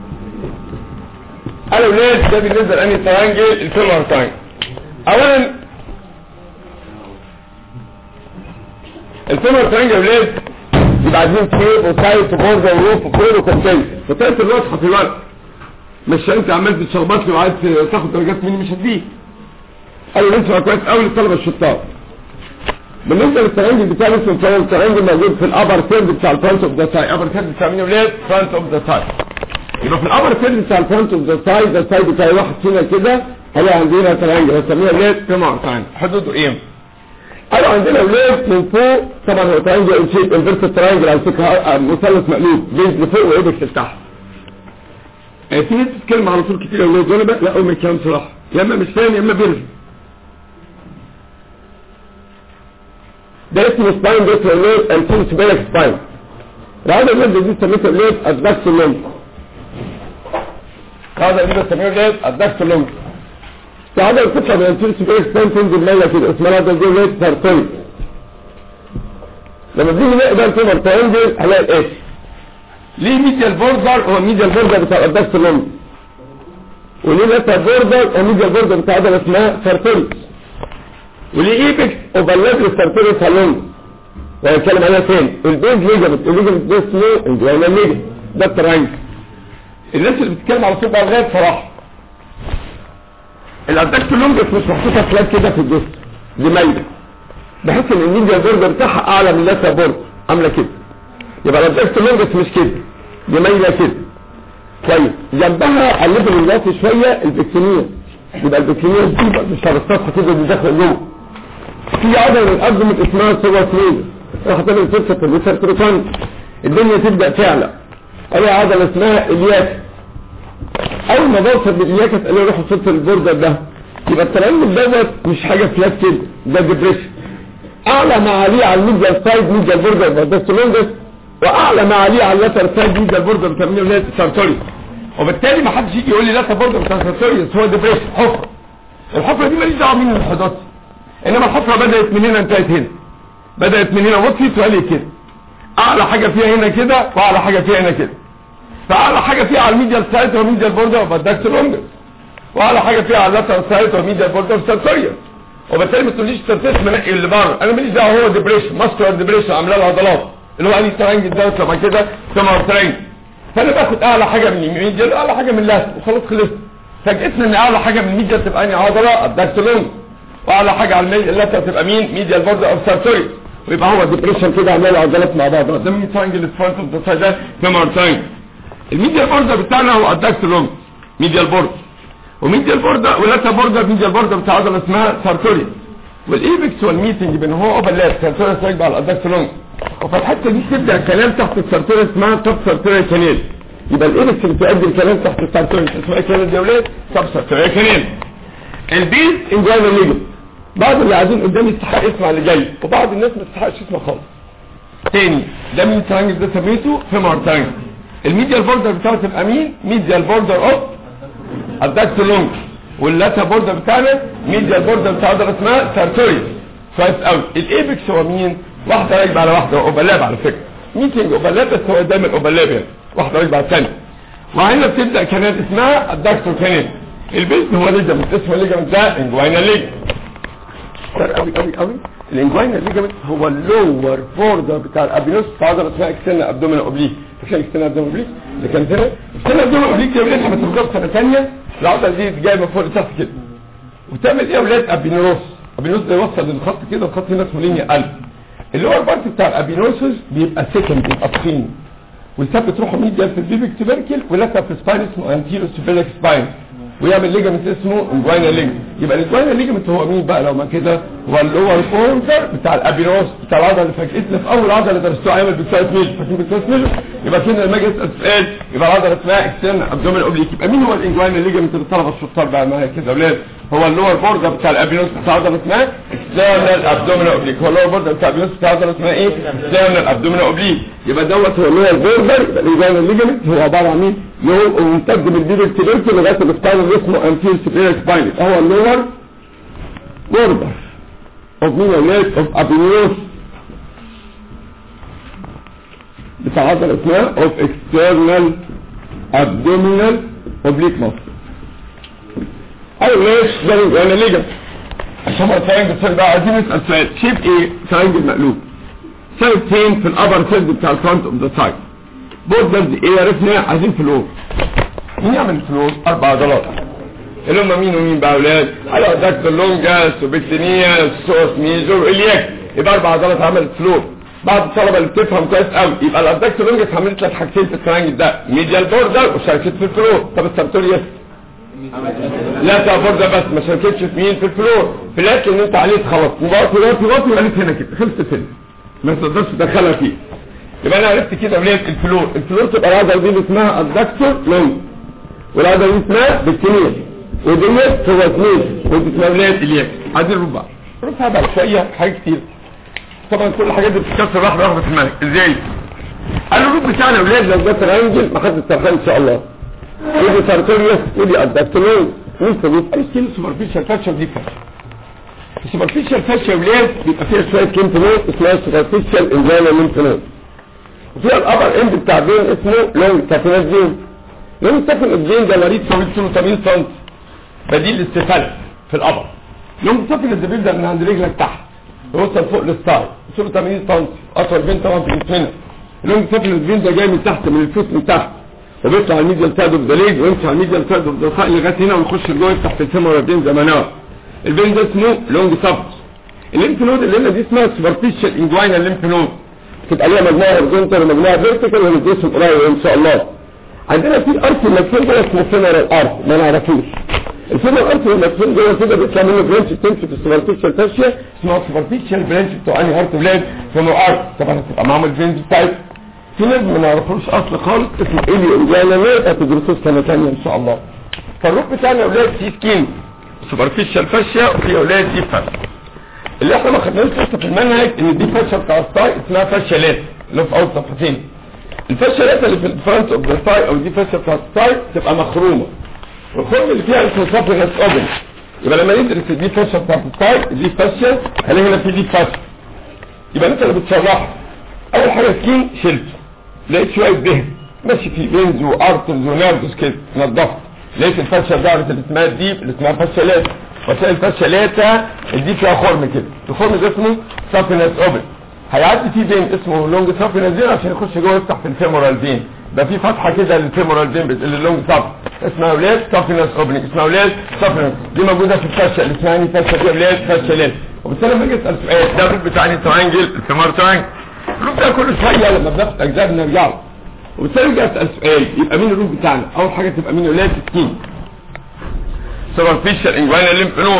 انا ولاد ده بالنسبه لاني ترينجل الفيمر ترينجل اولا الفيمر ترينجل يا ولاد يبقى عايزين تيب وسايت وبورزه وروف وكل وكونتين وتالت الواضحه في الوقت مش انت عمال تتشخبط لي وعايز تاخد درجات مني مش هديك ايوه انت كويس قوي للطلبه الشطار بالنسبه للترنج بتاع اسمه الترنج موجود في الابر ثيرد بتاع الفرونت اوف ذا سايد ابر ثيرد بتاع مين يا ولاد فرونت اوف ذا سايد يبقى في الابر ثيرد بتاع الفرونت اوف ذا سايد ذا سايد بتاع واحد فينا كده هلا عندنا ترنج بنسميها ولاد كما تايم حدوده ايه قالوا عندنا ولاد من فوق طبعا هو ترانجل شيب انفيرس ترانجل على فكره مثلث مقلوب جيز لفوق وايدك لتحت في ناس بتتكلم على طول كتير يا ولاد وانا لا اقول من الكلام صراحه يا اما مش فاهم يا اما بيرجع ده اسمه سباين ده اسمه ولاد انتين سبايك سباين هذا الولاد دي سميته ولاد الدكس اللونج هذا اللي بسميه ولاد الدكس اللونج فهذا القطعة من الانتين سبايك سباين تنزل مية كده اسمها ده زي ولاد سارتويد لما بنيجي نقدر تبقى ترانجل هنلاقي الاس ليه ميديال بوردر هو ميديال بوردر بتاع الابدكس لونج وليه لاتر بوردر هو ميديال بوردر بتاع عضله اسمها سارتوريس وليه ايبكس اوفرلاب للسارتوريس هالونج وهنتكلم عليها تاني البيز ليجمنت الليجمنت ده اسمه الجوانا ليجمنت ده الترانجل الناس اللي بتتكلم على صوت الغاز صراحه الادكت لونجس مش محطوطه فلات كده في الجسم دي مايله بحيث ان الميديا بوردر بتاعها اعلى من اللاتر بورد عامله كده يبقى الادكت لونجس مش كده دي مايله كده كويس جنبها على الليفل الواطي شويه البكتينيه يبقى البكتينيه دي مش على السطح كده دي داخله جوه في عضله من الارض اسمها سوبر سليز راح تعمل فرصه الريسيرتروكان الدنيا تبدا تعلى الاقي عضله اسمها الياس اول ما بوصل بالياس الاقي روح وصلت للبوردر ده يبقى الترنج دوت مش حاجه فلات كده ده ديبريشن اعلى ما عليه على الميديا سايد ميديا بوردر بس واعلى ما عليه على اللاتر سايد ميديا بوردر بتسميه ولايه سارتوريس وبالتالي ما حدش يجي يقول لي لاتر بوردر بتاع سارتوريس هو ديبريشن حفره الحفره دي ماليش دعوه مين الانحداث انما الحفره بدات من هنا انتهت هنا بدات من هنا وطفت وقال كده اعلى حاجه فيها هنا كده واعلى حاجه فيها هنا كده فاعلى حاجه فيها على الميديا سايد هو ميديا بوردر وبدكس لونجس واعلى حاجه فيها على اللاتر سايد هو ميديا بوردر سارتوريس وبالتالي ما تقوليش سيرفيس منقي اللي بره انا ماليش دعوه هو ديبريشن ماسكولار ديبريشن عامله العضلات اللي هو اني ترانجل دوت لما كده سمع ترانجل فانا باخد اعلى حاجه من الميديا اعلى حاجه من اللاتر وخلاص خلصت فجئتنا ان اعلى حاجه من الميديا تبقى اني عضله الداكتلون واعلى حاجه على الميديا اللاتر تبقى مين ميديا البوردر اوف سارتوريس ويبقى هو ديبريشن كده عامل عضلات مع بعض ده مين ترانجل فرونت اوف ذا سايد ده سمع ترانجل الميديا بوردر بتاعنا هو الداكتلون ميديا البوردر وميديا البوردر واللاتر بوردر ميديا البوردر بتاع عضله اسمها سارتوريس والايبكس والميتنج بين هو اوفرلاب سارتوريس راكبه على الادكتلون وفي الحته دي تبدا كلام تحت السارتوريس اسمها توب سارتوريس كانيل يبقى الايبكس اللي بتؤدي الكلام تحت السارتوريس اسمها كانيل دي اولاد توب سارتوريس كانيل البيز انجوانا ليجن بعض اللي قاعدين قدامي يستحق يسمع اللي جاي وبعض الناس ما تستحقش يسمع خالص تاني ده مين ترانجل ده سميته فيمار ترانجل الميديا البوردر بتاعته تبقى مين ميديا البوردر اوف الدكتلون واللاتا بوردر بتاعنا ميديا البوردر بتاع عضله اسمها سارتوريس كويس قوي الايبكس هو مين واحده راكبه على واحده اوفرلاب على فكره ميتنج اوفرلاب بس هو دايما اوفرلاب يعني واحده راكبه على الثانيه وهنا بتبدا كانال اسمها الدكتور كانال البيز هو ليجمنت اسمه ليجمنت ده انجواينا ليجمنت قوي قوي قوي الانجواينا ليجمنت هو اللور بوردر بتاع الابينوس بتاع عضله اسمها اكسترنال ابدومين اوبليك فاكر اكسترنال ابدومين اوبليك اللي كان هنا اكسترنال ابدومين اوبليك دي لسه بترجع سنه ثانيه العضله دي جايه من فوق لتحت كده وتعمل ايه يا اولاد ابينوس ابينوس ده يوصل للخط كده الخط هنا اسمه لينيا قلب اللي هو البارت بتاع الابينوسس بيبقى سكند بيبقى تخين ويثبت روحه ميديا في البيبك تبركل ولسه في سباين اسمه انتيرو سوبيلك سباين ويعمل ليجمنت اسمه انجواينا ليجمنت يبقى الانجواينا ليجمنت هو مين بقى لو ما كده هو اللور بوردر بتاع الابينوس بتاع العضله اللي فاجئتنا في اول عضله درستوها ايام البيكسايت ميل فاكرين البيكسايت ميل يبقى كده لما اجي اسال سؤال يبقى العضله اسمها اكسترن ابدومين اوبليك يبقى مين هو الانجواينا ليجمنت اللي طلب الشطار بقى معايا كده يا اولاد هو اللور بوردر بتاع الابينوس بتاع عضله اسمها اكسترنال ابدومين اوبليك هو اللور بوردر بتاع الابينوس بتاع عضله اسمها ايه اكسترنال ابدومين اوبليك يبقى دوت هو اللور بوردر يبقى الانجواينا ليجمنت هو عباره عن مين اللي هو ممتد من البيبك تبركل لغايه السباين اللي اسمه انتير سوبيلك سباين هو اللور بوردر of مين يا ولاد of abinus بتاع عضلة اسمها of external abdominal oblique muscle ايوه ليش ده انا ليه عشان ما ترينجل سيل بقى عايزين نسال سؤال شيب ايه ترينجل مقلوب سايد فين في الابر سيلز بتاع الفرونت اوف ذا سايد بوردرز ايه عرفنا عايزين فلور مين يعمل فلور اربع عضلات اللي هم مين ومين بقى اولاد على دكتور لونجاس وبكتينيا سوس ميزور الياك يبقى اربع عضلات عملت فلور بعض الطلبه اللي بتفهم كويس قوي يبقى الادكتور لونجاس عملت لك حاجتين في الترانجل ده ميديال بوردر وشاركت في الفلور طب السبتوريوس لا بوردر بس ما شاركتش في مين في الفلور في الاكل ان انت عليت خلاص وباطي واطي واطي وقالت هنا كده خلصت هنا ما تقدرش تدخلها فيه يبقى انا عرفت كده وليه الفلور الفلور تبقى العضله دي اللي اسمها الدكتور لونج والعضله دي اسمها بكتينيا وديت هو اثنين ودي اسمها ولاد الياك عايزين ربع ربع بقى شويه حاجات كتير طبعا كل الحاجات دي بتتكسر واحده واحده في الملك ازاي قالوا الرب بتاعنا ولاد لو ده ترانجل ما حد استرخان ان شاء الله ودي سارتوريوس ودي الدكتورون لسه بيبقى ستيل سوبرفيشال فاكشن دي فاكشن السوبرفيشال فاشيا ولاد بيبقى فيها شويه ليمف نود اسمها سوبرفيشال انجانا ليمف نود وفيها الابر اند بتاع فين اسمه لونج تافينال فين لونج تافينال فين ده مريض طويل طوله 80 سم بديل الاستفال في الابر لونج تافينال ده بيبدا من عند رجلك تحت يوصل فوق للستاي طوله 80 سم اطول فين طبعا في جسمنا اللونج تافينال فين ده جاي من تحت من الفوت من تحت وبيطلع على الميديال سايد اوف ذا ليج ويمشي على الميديال سايد اوف ذا ثاي لغايه هنا ويخش لجوه يفتح في الفيمورال فين زي ما نار الفين ده اسمه لونج سابس الليمف نود اللي هنا دي اسمها سوبرفيشال انجواينال ليمف نود تبقى ليها مجموعه هورزونتال ومجموعه فيرتيكال وندرسهم قريب ان شاء الله عندنا في الارث المدفون ده اسمه فينرال ارث ما نعرفوش الفينرال ارث المدفون جوه كده بيطلع منه برانش تمشي في السوبرفيشال فاشيا اسمها سوبرفيشال برانش بتوع انهي هارت بلاد فينو ارث طبعا هتبقى معاهم الفينز بتاعتها في ناس ما نعرفوش اصل خالص اسمه الي انجانا نير هتدرسوه سنه ثانيه ان شاء الله فالروب بتاعنا يا اولاد في سكين سوبرفيشال فاشيا وفي اولاد دي فاشيا اللي احنا ما خدناش لسه في المنهج ان دي فاشيا بتاع الثاي اسمها فاشيا لات اللي في اول صفحتين الفاشيا لات اللي في الفرونت اوف ذا ثاي او دي فاشيا بتاع الثاي تبقى مخرومه والخرم اللي فيها اسمه سافرنس اوبن يبقى لما ندرس دي فاشيا بتاع الثاي دي فاشيا هنلاقي هنا في دي فاشيا يبقى انت اللي بتشرحها اول حاجه سكين شلت لقيت شويه دهن ماشي في بنز وارترز ونيرفز كده نضفت لقيت الفاشيا بتاعت اللي اسمها الديب اللي اسمها فاشيا لات وسائل الفاشيا لاتا الديب فيها خرم كده الخرم ده اسمه سافينس اوبن هيعدي فيه فين اسمه لونج سافينس فين عشان يخش جوه يفتح في الفيمورال فين ده في فتحه كده للفيمورال فين اللونج ساف اسمها اولاد سافينس اوبن اسمها اولاد سافينس دي موجوده في الفاشيا اللي اسمها يعني فاشيا دي اولاد فاشيا لات وبالتالي لما اجي اسال سؤال ده الروت بتاع الترانجل الفيمور ترانجل الروت ده كل شويه لما بناخد اجزاء بنرجع له وبالتالي اجي اسال سؤال يبقى مين الروت بتاعنا اول حاجه تبقى مين اولاد سكين سوبرفيشال انجوانا ليمف نود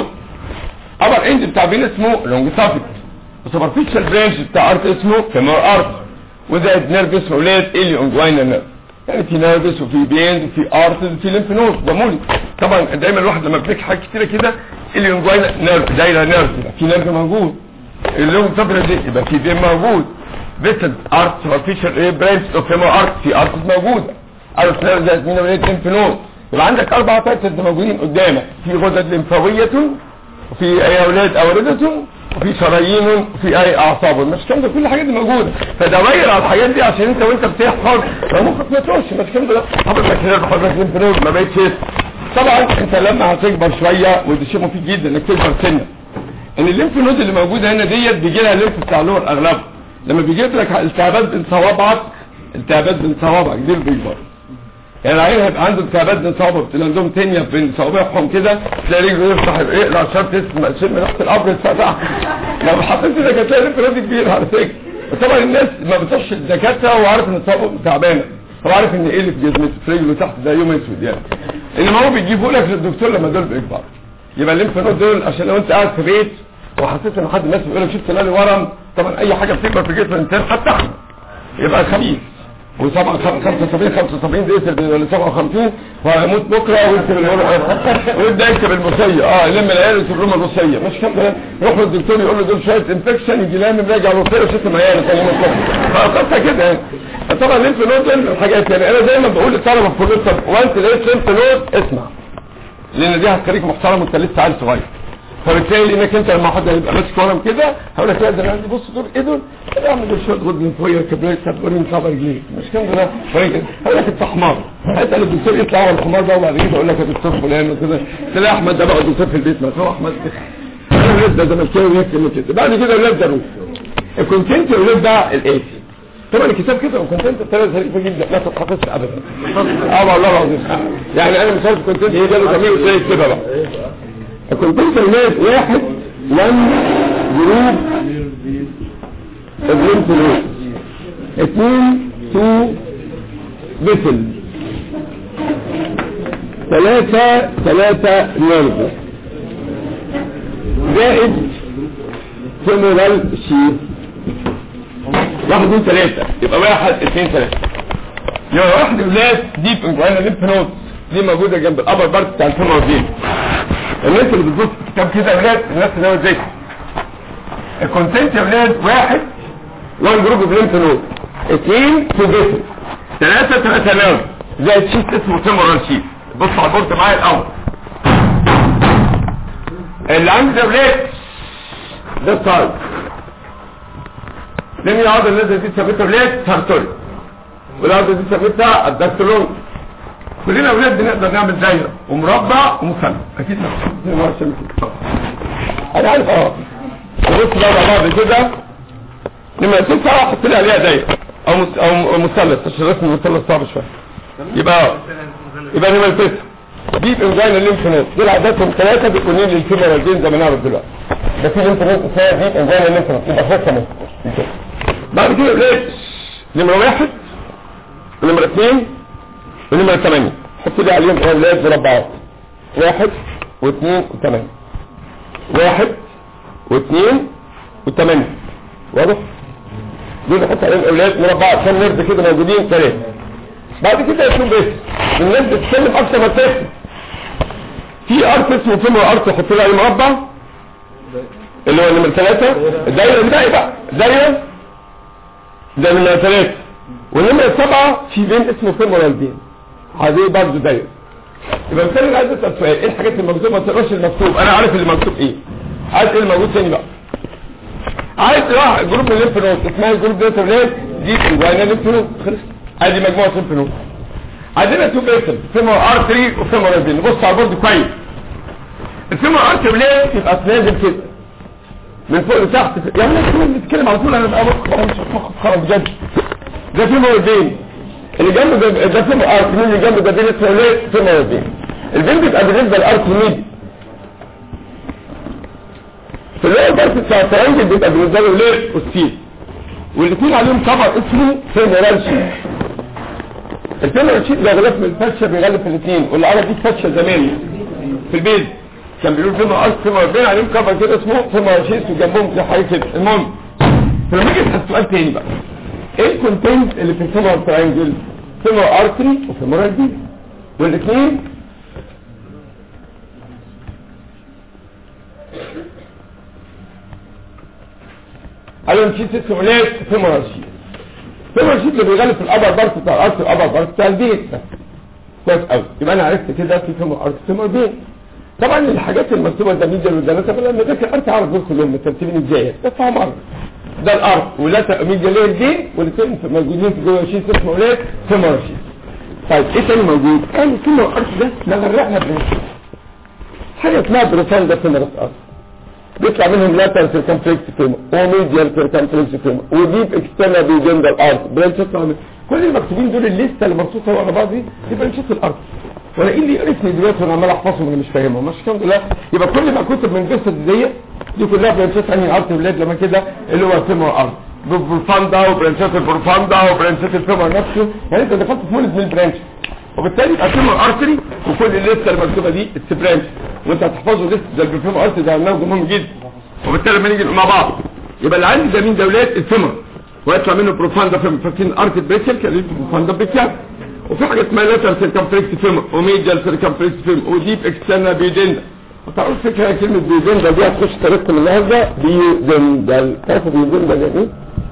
ابر اند بتاع فين اسمه لونج سافيك وسوبرفيشال برانش بتاع ارت اسمه فيمور ارت وزائد نيرف اسمه ولاد الي انجوانا نيرف يعني في نيرفس وفي بيند وفي ارت وفي ليمف نود ده مولي طبعا دايما الواحد لما بيلاقي حاجات كتيره كده الي انجوانا نيرف دايره نيرف يبقى في نيرف موجود اللونج سافيك دي يبقى في بين موجود فيتل ارت سوبرفيشال ايه برانش اوف فيمور ارت في ارت موجوده ارت نيرف زائد مين ولاد ليمف نود يبقى عندك اربع فاتس موجودين قدامك في غدد لمفاويه وفي اي اولاد اوردة وفي شرايين وفي اي اعصاب مش كام ده كل الحاجات دي موجوده فدوير على الحاجات دي عشان انت وانت بتحفظ لو مخك ما تروحش مش كام ده حضرتك لك كده حضرتك لمف ما بقتش طبعا انت لما هتكبر شويه وده شيء مفيد جدا انك تكبر سنه ان الليمف نود اللي موجوده هنا ديت بيجي لها الليمف بتاع اللور اغلبها لما بيجيب لك التهابات بين صوابعك التهابات بين صوابعك دي اللي بيكبر يعني العين هيبقى عنده التهابات بين صوابعه بتبقى عندهم تانية بين صوابعهم كده تلاقي رجله يفتح يقلع شرط اسمه شم ريحه القبر اتفتح لو حطيت ايدك هتلاقي رجله دي كبير على فكره وطبعا الناس ما بتروحش الدكاتره وعارف ان صوابعه تعبانه هو عارف ان ايه اللي في جسمه في رجله تحت ده يوم اسود يعني انما هو بيجيبوا لك للدكتور لما دول بيكبروا يبقى الليمف نود دول عشان لو انت قاعد في بيت وحسيت ان حد الناس بيقول لك شفت لالي ورم طبعا اي حاجه بتكبر في جسم الانسان حتى احنا يبقى خبيث وطبعا 75 75 ديسل ولا 57 وهيموت بكره ويكتب ويبدا يكتب المصيه اه يلم العيال ويكتب لهم الوصيه مش كده يروح للدكتور يقول له دول شويه انفكشن يجي لامم راجع الوصيه وشتم عياله ثاني يوم فقصه كده يعني طبعا الليمف نود الحاجات يعني انا دايما بقول للطلبه في كليه الطب وانت لقيت ليمف نود اسمع لان دي هتخليك محترم وانت لسه عيل صغير فبالتالي انك انت لما حد يبقى ماسك ورم كده هقول لك لا ده انا عندي بص دول ايه دول؟ انا اعمل دول شويه غد من فوق كبريت سبورين صابر رجليك مش كده ده هقول لك انت حمار اسال الدكتور يطلع على الحمار ده وبعد كده اقول لك يا دكتور فلان وكده تلاقي احمد ده بقى دكتور في البيت ما هو احمد الولاد ده زملكاوي يكتب كده بعد كده الولاد ده روح الكونتنت الولاد ده الاتي طبعا الكتاب كده وكونتنت بطريقه ظريفه جدا لا تتحفظش ابدا اه والله العظيم يعني انا مش عارف الكونتنت ايه ده له زميل ازاي يكتبها بقى الكمبيوتر ناس واحد وان جروب الليمف نود اثنين تو بسل ثلاثة ثلاثة نيرف زائد فيمورال شيف واحد اثنين ثلاثة يبقى واحد اثنين ثلاثة يبقى واحد ولاد ديب انجوانا ليمف نود دي موجودة جنب الابر بارت بتاع الفيمور دي الناس اللي بتبص في الكتاب كده يا ولاد الناس اللي هو زي الكونتنت يا ولاد واحد وان جروب اوف ليمف نود اثنين تو بيسل ثلاثة ثلاثة نيرف زي شيت اسمه تيمورال شيت بص على البورد معايا الاول اللي عندي ده ولاد ده السايد لان العضله الذي دي ثابته ليه سارتوري والعضله دي ثابته الدكتلون كلنا اولاد بنقدر نعمل دايره ومربع ومثلث اكيد زي ما عشان كده انا عارف اه بص بقى مع بعض كده نمرة تسعة حط لي عليها دايره او مس- او مثلث عشان رسم المثلث صعب شويه يبقى يبقى نمرة تسعة دي انجاين الليمف نود دول عددهم ثلاثة بيكونوا للفيمورالدين زي ما نعرف دلوقتي ده في ليمف نود اسمها دي انجاين الليمف نود يبقى خمسة منهم بعد كده ليه نمرة واحد ونمرة اثنين ونمرة ثمانية حط لي عليهم اولاد مربعات واحد واثنين وثمانية واحد واثنين وثمانية واضح؟ دول نحط عليهم اولاد مربعات عشان نرد كده موجودين ثلاثة بعد كده يكون بس الناس بتتكلم اكتر ما تفهم في ارت اسمه فيلم ارت حط له عليه مربع اللي هو نمرة ثلاثة الدايرة دي بقى بقى دايرة ده نمرة ثلاثة والنمرة سبعة في بين اسمه فيمورال بين هذه برضه دايرة يبقى مثلا عايز اسال سؤال ايه الحاجات المكتوبه ما تقراش المكتوب انا عارف اللي مكتوب ايه عايز ايه اللي موجود تاني بقى عايز راح جروب الليمف نود اسمها جروب داتا بلاد دي وين الليمف نود خلص ادي مجموعه ليمف نود عندنا تو بيسل فيمور ار 3 وفيمور ار نبص على البورد كويس الفيمور ار بلاد يبقى نازل كده من فوق لتحت يعني الناس كلها بتتكلم على طول انا بقى مخ مش مخ خرب بجد ده فيمور بين اللي جنبه ده ده فيمور ار مين اللي جنبه ده بين اسمه ليه فيمور بين البين بيبقى بالنسبه للارك ميد في اللي بس بتاع الترنجل بيبقى بالنسبه له ليه والسين والاثنين عليهم طبق اسمه فيمورال شيت الفيمورال شيت ده غلاف من الفشه بيغلف الاثنين والعرب دي فشه زمان في البيت كان بيقولوا فيمور ارك فيمور بين عليهم كفر كده اسمه فيمورال شيت وجنبهم في حاجه كده المهم فلما نيجي نسال سؤال تاني بقى ايه الكونتنت اللي في الفيمورال ترينجل فيمورال ارتري وفيمورال دي والاثنين عليهم شيت اسمه ليه فيمورال شيت فيمورال شيت اللي بيغلف الابر بارت بتاع الارت الابر بارت بتاع البيت بس كويس قوي يبقى انا عرفت كده في فيمور ارت فيمور بين طبعا الحاجات المكتوبه ده ميديا والدناسه لما ذاكر الارت عارف دول كلهم مترتبين ازاي ده فاهم ارت ده الارت ولا ميديا ليه دي والاثنين موجودين في جوه شيت اسمه ليه فيمور شيت طيب ايه تاني موجود قال فيمور ارت ده نغرقنا بنفسه حاجه اسمها بروفان ده فيمور ارت بيطلع منهم لاتر سيركمفلكس فيمور وميديال سيركمفلكس فيمور وديب اكسترنال بيجندال ارت برانشات من كل المكتوبين دول الليسته اللي مرصوصه ورا بعض دي دي برانشات الارت وانا ايه اللي يقرفني دلوقتي وانا عمال احفظهم وانا مش فاهمهم مش الحمد لله يبقى كل ما كتب من قصه دي دي كلها برانشات انهي ارت ولاد لما كده اللي هو فيمور ارت بروفاندا وبرانشات البروفاندا وبرانشات الفيمور نفسه يعني انت دخلت في مولد من البرانش وبالتالي يبقى فيمور ارتري وكل الليسته اللي مكتوبه دي برانش وانت هتحفظه لسه زي الفيمور ارتري ده نوع مهم جدا وبالتالي لما نيجي مع بعض يبقى اللي عندي ده مين دولات الفيمور ويطلع منه بروفاندا فيمور فاكرين ارت بريكل كان اسمه بروفاندا بريكل وفي حاجه اسمها لاتر سيركمفلكس فيمور وميديال سيركمفلكس فيمور وديب اكسترنال بيدندا وتعرف فكره كلمه بيدندا دي هتخش تاريخكم النهارده بيدندا تعرفوا بيدندا يعني ايه؟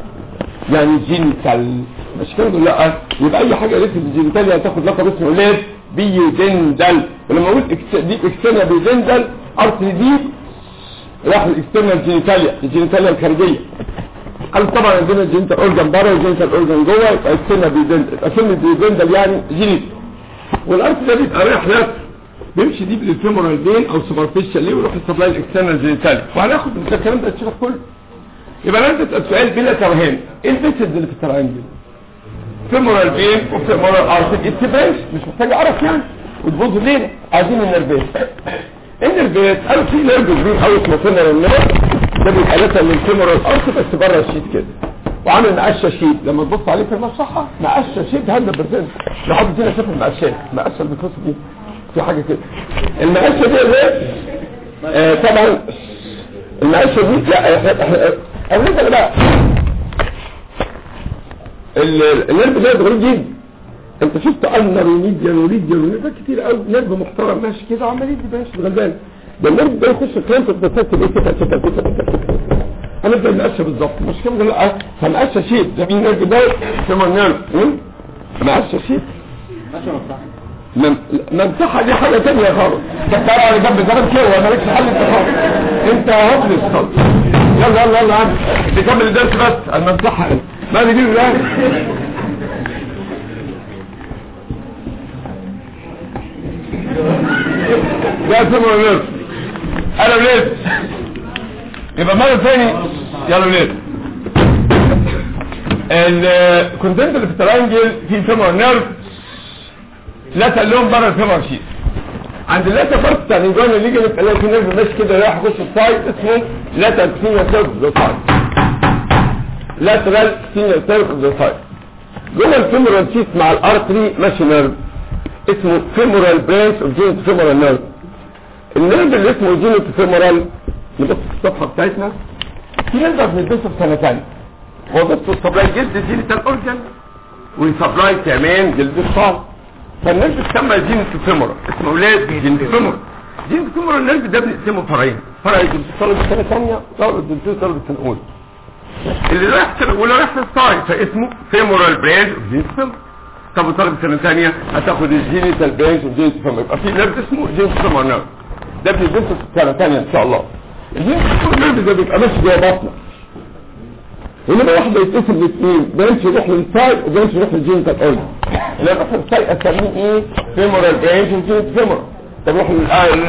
يعني جينيتال مش كده ولا لا يبقى اي حاجه قالت الجينيتال هتاخد لقب اسمه اولاد بيودندل ولما اقول إكس- ديب اكسترنال بيودندل ارت ديب راح الاكسترنال جينيتاليا الجينيتاليا الخارجيه قال طبعا عندنا الجينيتال اورجان بره والجينيتال اورجان جوه يبقى اكسترنال بيودندل يبقى كلمه بيودندل يعني جينيت والارت ده بيبقى رايح نفس بيمشي ديب للفيمورال بين او سوبرفيشال ليه ويروح يسبلاي الاكسترنال جينيتاليا وهناخد من الكلام ده الشرح كله يبقى لازم تسال سؤال بلا توهان ايه الفيسد اللي في التراينجل فيمورال بين وفيمورال ارتك اتباش مش محتاج اعرف يعني وتبوظوا ليه عايزين النرفات النرفات قالوا في نيرف كبير قوي اسمه فيمورال نيرف ده بيبقى لسه من فيمورال ارت بس بره الشيت كده وعامل مقشه شيت لما تبص عليه في المصحه مقشه شيت 100% لو حد فينا شاف المقشات المقشه اللي بتبص دي في حاجه كده المقشه دي ايه آه طبعا المقشه دي لا احنا احنا احنا بقى ال- النيرف ده غريب جدا انت شفت انر وميديان وريديان ونيرفات كتير قوي نيرف محترم ماشي كده عمال يدي ماشي غلبان ده النيرف ده يخش كلام تتسكت ايه كده كده كده كده انا ابدا المقشه بالظبط مش كده لا فمقشه شيت ده مين النيرف ده كمان نيرف هم؟ مقشه شيت مم- ممسحة دي حاجة تانية خالص تختار على جنب جنب كده ولا مالكش حل انت خالص انت هوبلس خالص يلا يلا يلا عم نكمل الدرس بس المساحة ما نجيب الآن ده سمع الناس انا ولاد يبقى مرة ثاني يلا ولاد الكونتنت اللي في الترانجل فيه سمع النيرف لا تقلهم بره الفيمر شيت عند اللاتة بارت بتاع الانجوان اللي يجي نبقى في نيرف ماشي كده رايح يخش السايد اسمه لاتر سينيور سيرف ذا سايد لاترال سينيور سيرف ذا سايد جوه الفيمورال شيت مع الارتري ماشي نيرف اسمه فيمورال برانش اوف جينيت فيمورال نيرف النيرف اللي اسمه جينيت فيمورال نبص في الصفحه بتاعتنا في نيرف بندرسه في سنه ثانيه هو بس سبلاي جلد جينيتال اورجن ويسبلاي كمان جلد الصال فالنيرف بتسمى جينيت فيمورال اسمه اولاد جينيت فيمورال جينيت فيمورال النيرف ده بنقسمه فرعين فرع جلد طالب سنه ثانيه طالب جلد طالب سنه اولى اللي رايح سنه اولى رايح في الصايد فاسمه فيمورال برانش اوف جينيت فيمورال طب وطالب سنه ثانيه هتاخد الجينيتال برانش اوف جينيت فيمورال يبقى في نيرف اسمه جينيت فيمورال نيرف ده بندرسه في سنه ثانيه ان شاء الله الجينيت فيمورال نيرف ده بيبقى ماشي جوه بطنك انما واحده يتقسم لاثنين برانش يروح للسايد وبرانش يروح للجينيتال اورجن اللي يروح للسايد اسميه ايه فيمورال برانش اوف جينيت فيمورال طب يروح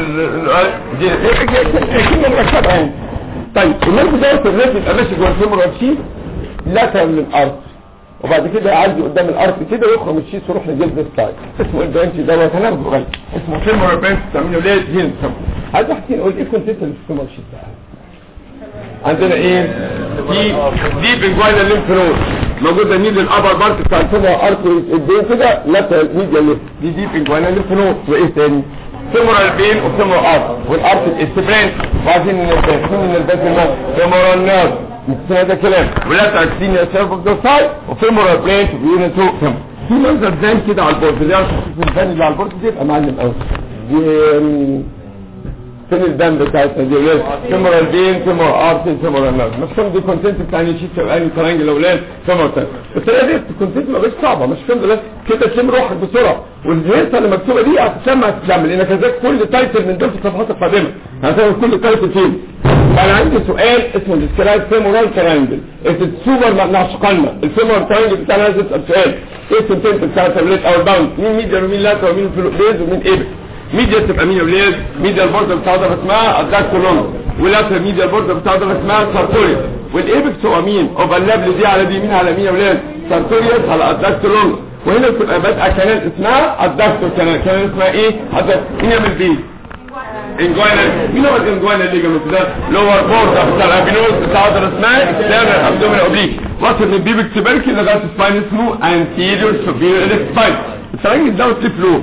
لل مركبه يعني طيب النيرف دوت النيرف يبقى ماشي جوه الفيمورال شيت لاترال للارض وبعد كده يعدي قدام الارض كده ويخرج من الشيس ويروح لجلد السايد اسمه البرانش دوت هناخده غالي اسمه فيمورال برانش بتعمله ليه جين عايز احكي اقول ايه كنت انت اللي في الفيمورال شيت بقى عندنا ايه دي دي بنجوانا الليمف نود موجوده مين الابر بارت بتاع الفيمورال ارتري الدين كده لاترال ميديا ليف دي دي بنجوانا الليمف نود وايه تاني فيمورال بين وفيمورال ارت والارت الاستبرانش وعايزين نربط مين نربط الموت فيمورال نيرف مش ده كلام ولا تاكسين يا سيرف اوف ذا سايد وفيمورال برانش ويونت تو في منظر زين كده على البورد اللي عشان تشوف الزين اللي على البورد دي يبقى معلم قوي دي فين الدم بتاعتنا دي ولاد فيمورال بين فيمورال ارتي فيمورال نيرف مش كان دي كونتنت بتاع نيشيت سبقاني ترانجل الاولاد فيمورال تاني الطريقه دي الكونتنت ما بقتش صعبه مش فاهم دلوقتي كده تلم روحك بسرعه والهيرتا اللي مكتوبه دي هتسمع هتتلم لان كذلك كل تايتل من دول في الصفحات القادمه هتعمل كل تايتل فين انا عندي سؤال اسمه ديسكرايب فيمورال ترانجل السوبر ما نعشقنا الفيمورال ترانجل بتاعنا لازم تسال سؤال ايه الكونتنت بتاع التابلت او الباوند مين ميديا ومين لاتر ومين فلوبيز ومين ايبك ميديا تبقى مين يا ولاد ميديا البوردة بتاع ده اسمها الداكتولون واللاتر ميديا البوردة بتاع ده اسمها سارتوريوس والايبكس هو مين اوفرلاب دي على دي مين على مين يا ولاد سارتوريوس على الداكتولون وهنا بتبقى بادئه كانال اسمها الداكتور كانال كانال اسمها ايه الداكتور مين يعمل بيه انجوانا مين هو الانجوانا اللي جنب ده لور بورد بتاع الابينوز بتاع ده اسمها اكسترنال ابدومين اوبليك واصل من بيبك تبركي لغايه سباين اسمه انتيريور سوبيريور الكسباين الترنج ده فلو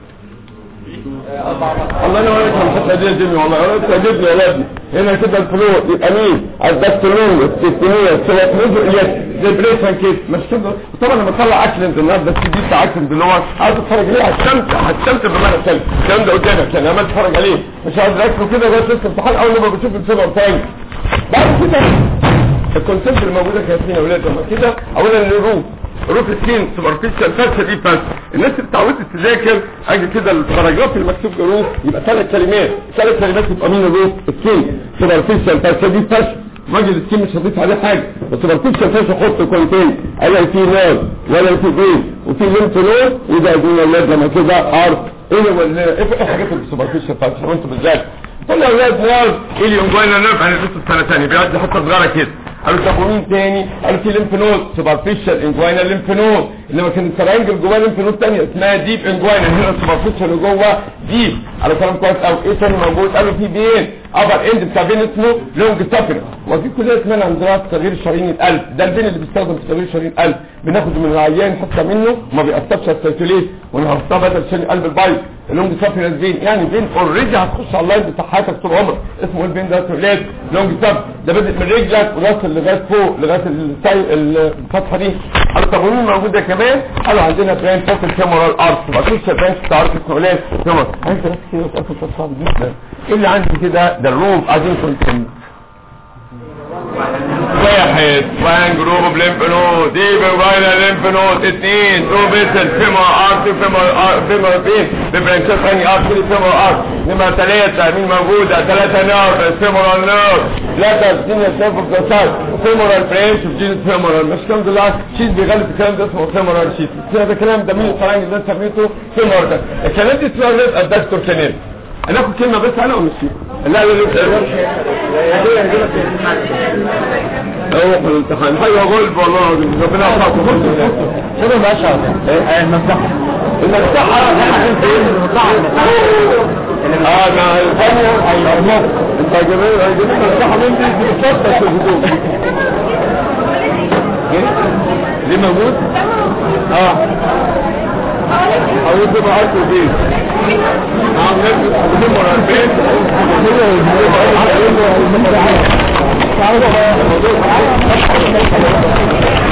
الله ينور عليك من الحته دي يا جيمي والله انا تعجبني يا ولادي هنا كده الفلو يبقى مين الدكتورون السيستميه سواء نزل اليد زي بريسن كيس مش كده طبعا لما اطلع اكسنت النهارده السي دي بتاع اكسنت اللي هو عايز اتفرج عليه هتستمتع هتستمتع بمعنى الكلمه الكلام ده قدامك يعني عمال اتفرج عليه مش عايز اركزه كده لغايه لسه امتحان اول ما بشوف السبب تاني بعد كده الكونسيبت اللي موجوده كانت فينا يا ولاد لما كده اولا الروف روف السين سوبرفيشال فاسه دي بس الناس اللي اتعودت تذاكر اجي كده الباراجراف المكتوب روف يبقى ثلاث كلمات ثلاث كلمات يبقى مين الروف السين سوبرفيشال فاسه دي بس راجل السين مش هضيف عليه حاجه السوبرفيشال فاسه حط كونتين الا في نار ولا في بين وفي ليمف نود وده يقول الولاد لما كده ارت ايه ولا ايه الحاجات اللي السوبرفيشال فاسه وانتوا بالذات قلنا يا ولاد نار ايه اللي ينجوينا نرف انا لسه سنه ثانيه بيقعد حته صغيره كده قالوا طب ومين تاني قالوا في ليمف نود سوبرفيشال انجوينا ليمف نود انما كان الترانجل جواه ليمف نود ثانيه اسمها ديب انجوينا هنا سوبرفيشال جوه ديب على كلام كويس قوي ايه تاني موجود قالوا في بين ابر اند بتاع بين اسمه لونج سافر وفي كليه اسمها عندنا تغيير شرايين القلب ده البين اللي بيستخدم في تغيير شرايين القلب بناخد من العيان حته منه وما بيأثرش على السيركوليت ونحطها بدل شرايين قلب البايظ اللونج سافر بين يعني بين اوريدي هتخش على اللاين بتاع حياتك طول عمرك اسمه البين ده تولاد لونج سافر ده بادئ من رجلك وواصل لغايه فوق لغايه السي- الفتحه دي القانون موجوده كمان قالوا عندنا برين فوكل فيمورال ارت مفيش برين بتاع ارت اسمه ايه فيمورال عايز بس كده وتقفل صعب جدا ايه اللي عندي كده ده الروم عايزين كونتنت واحد وان جروب ليمف نود دي بفاينا ليمف نود اثنين تو بيسل فيمور ارت فيمور ارت فيمور فين ديفرنشال ثاني ارت فيمور ارت نمرة ثلاثة مين موجودة ثلاثة نيرف فيمورال نيرف ثلاثة سينيا سيرف بلاسات فيمورال برينش وجينس فيمورال مش كلام ده لا شيت بيغلط الكلام ده اسمه فيمورال شيت هذا كلام ده مين الفرنج ده سميته فيمور ده الكلام دي اسمه الدكتور كنين هناخد كلمة بس انا ونمشي لا لا لا هو في الامتحان حاجة غلب والله العظيم ربنا يحفظكم شنو مشهد المصلحة المساحة اه انا الثانية انت جميل هيجيب المساحة من دي بتفتح في الهدوم ليه موجود؟ اه حاولت تبقى عارف البيت اه نفس الهدوم ورا البيت الموضوع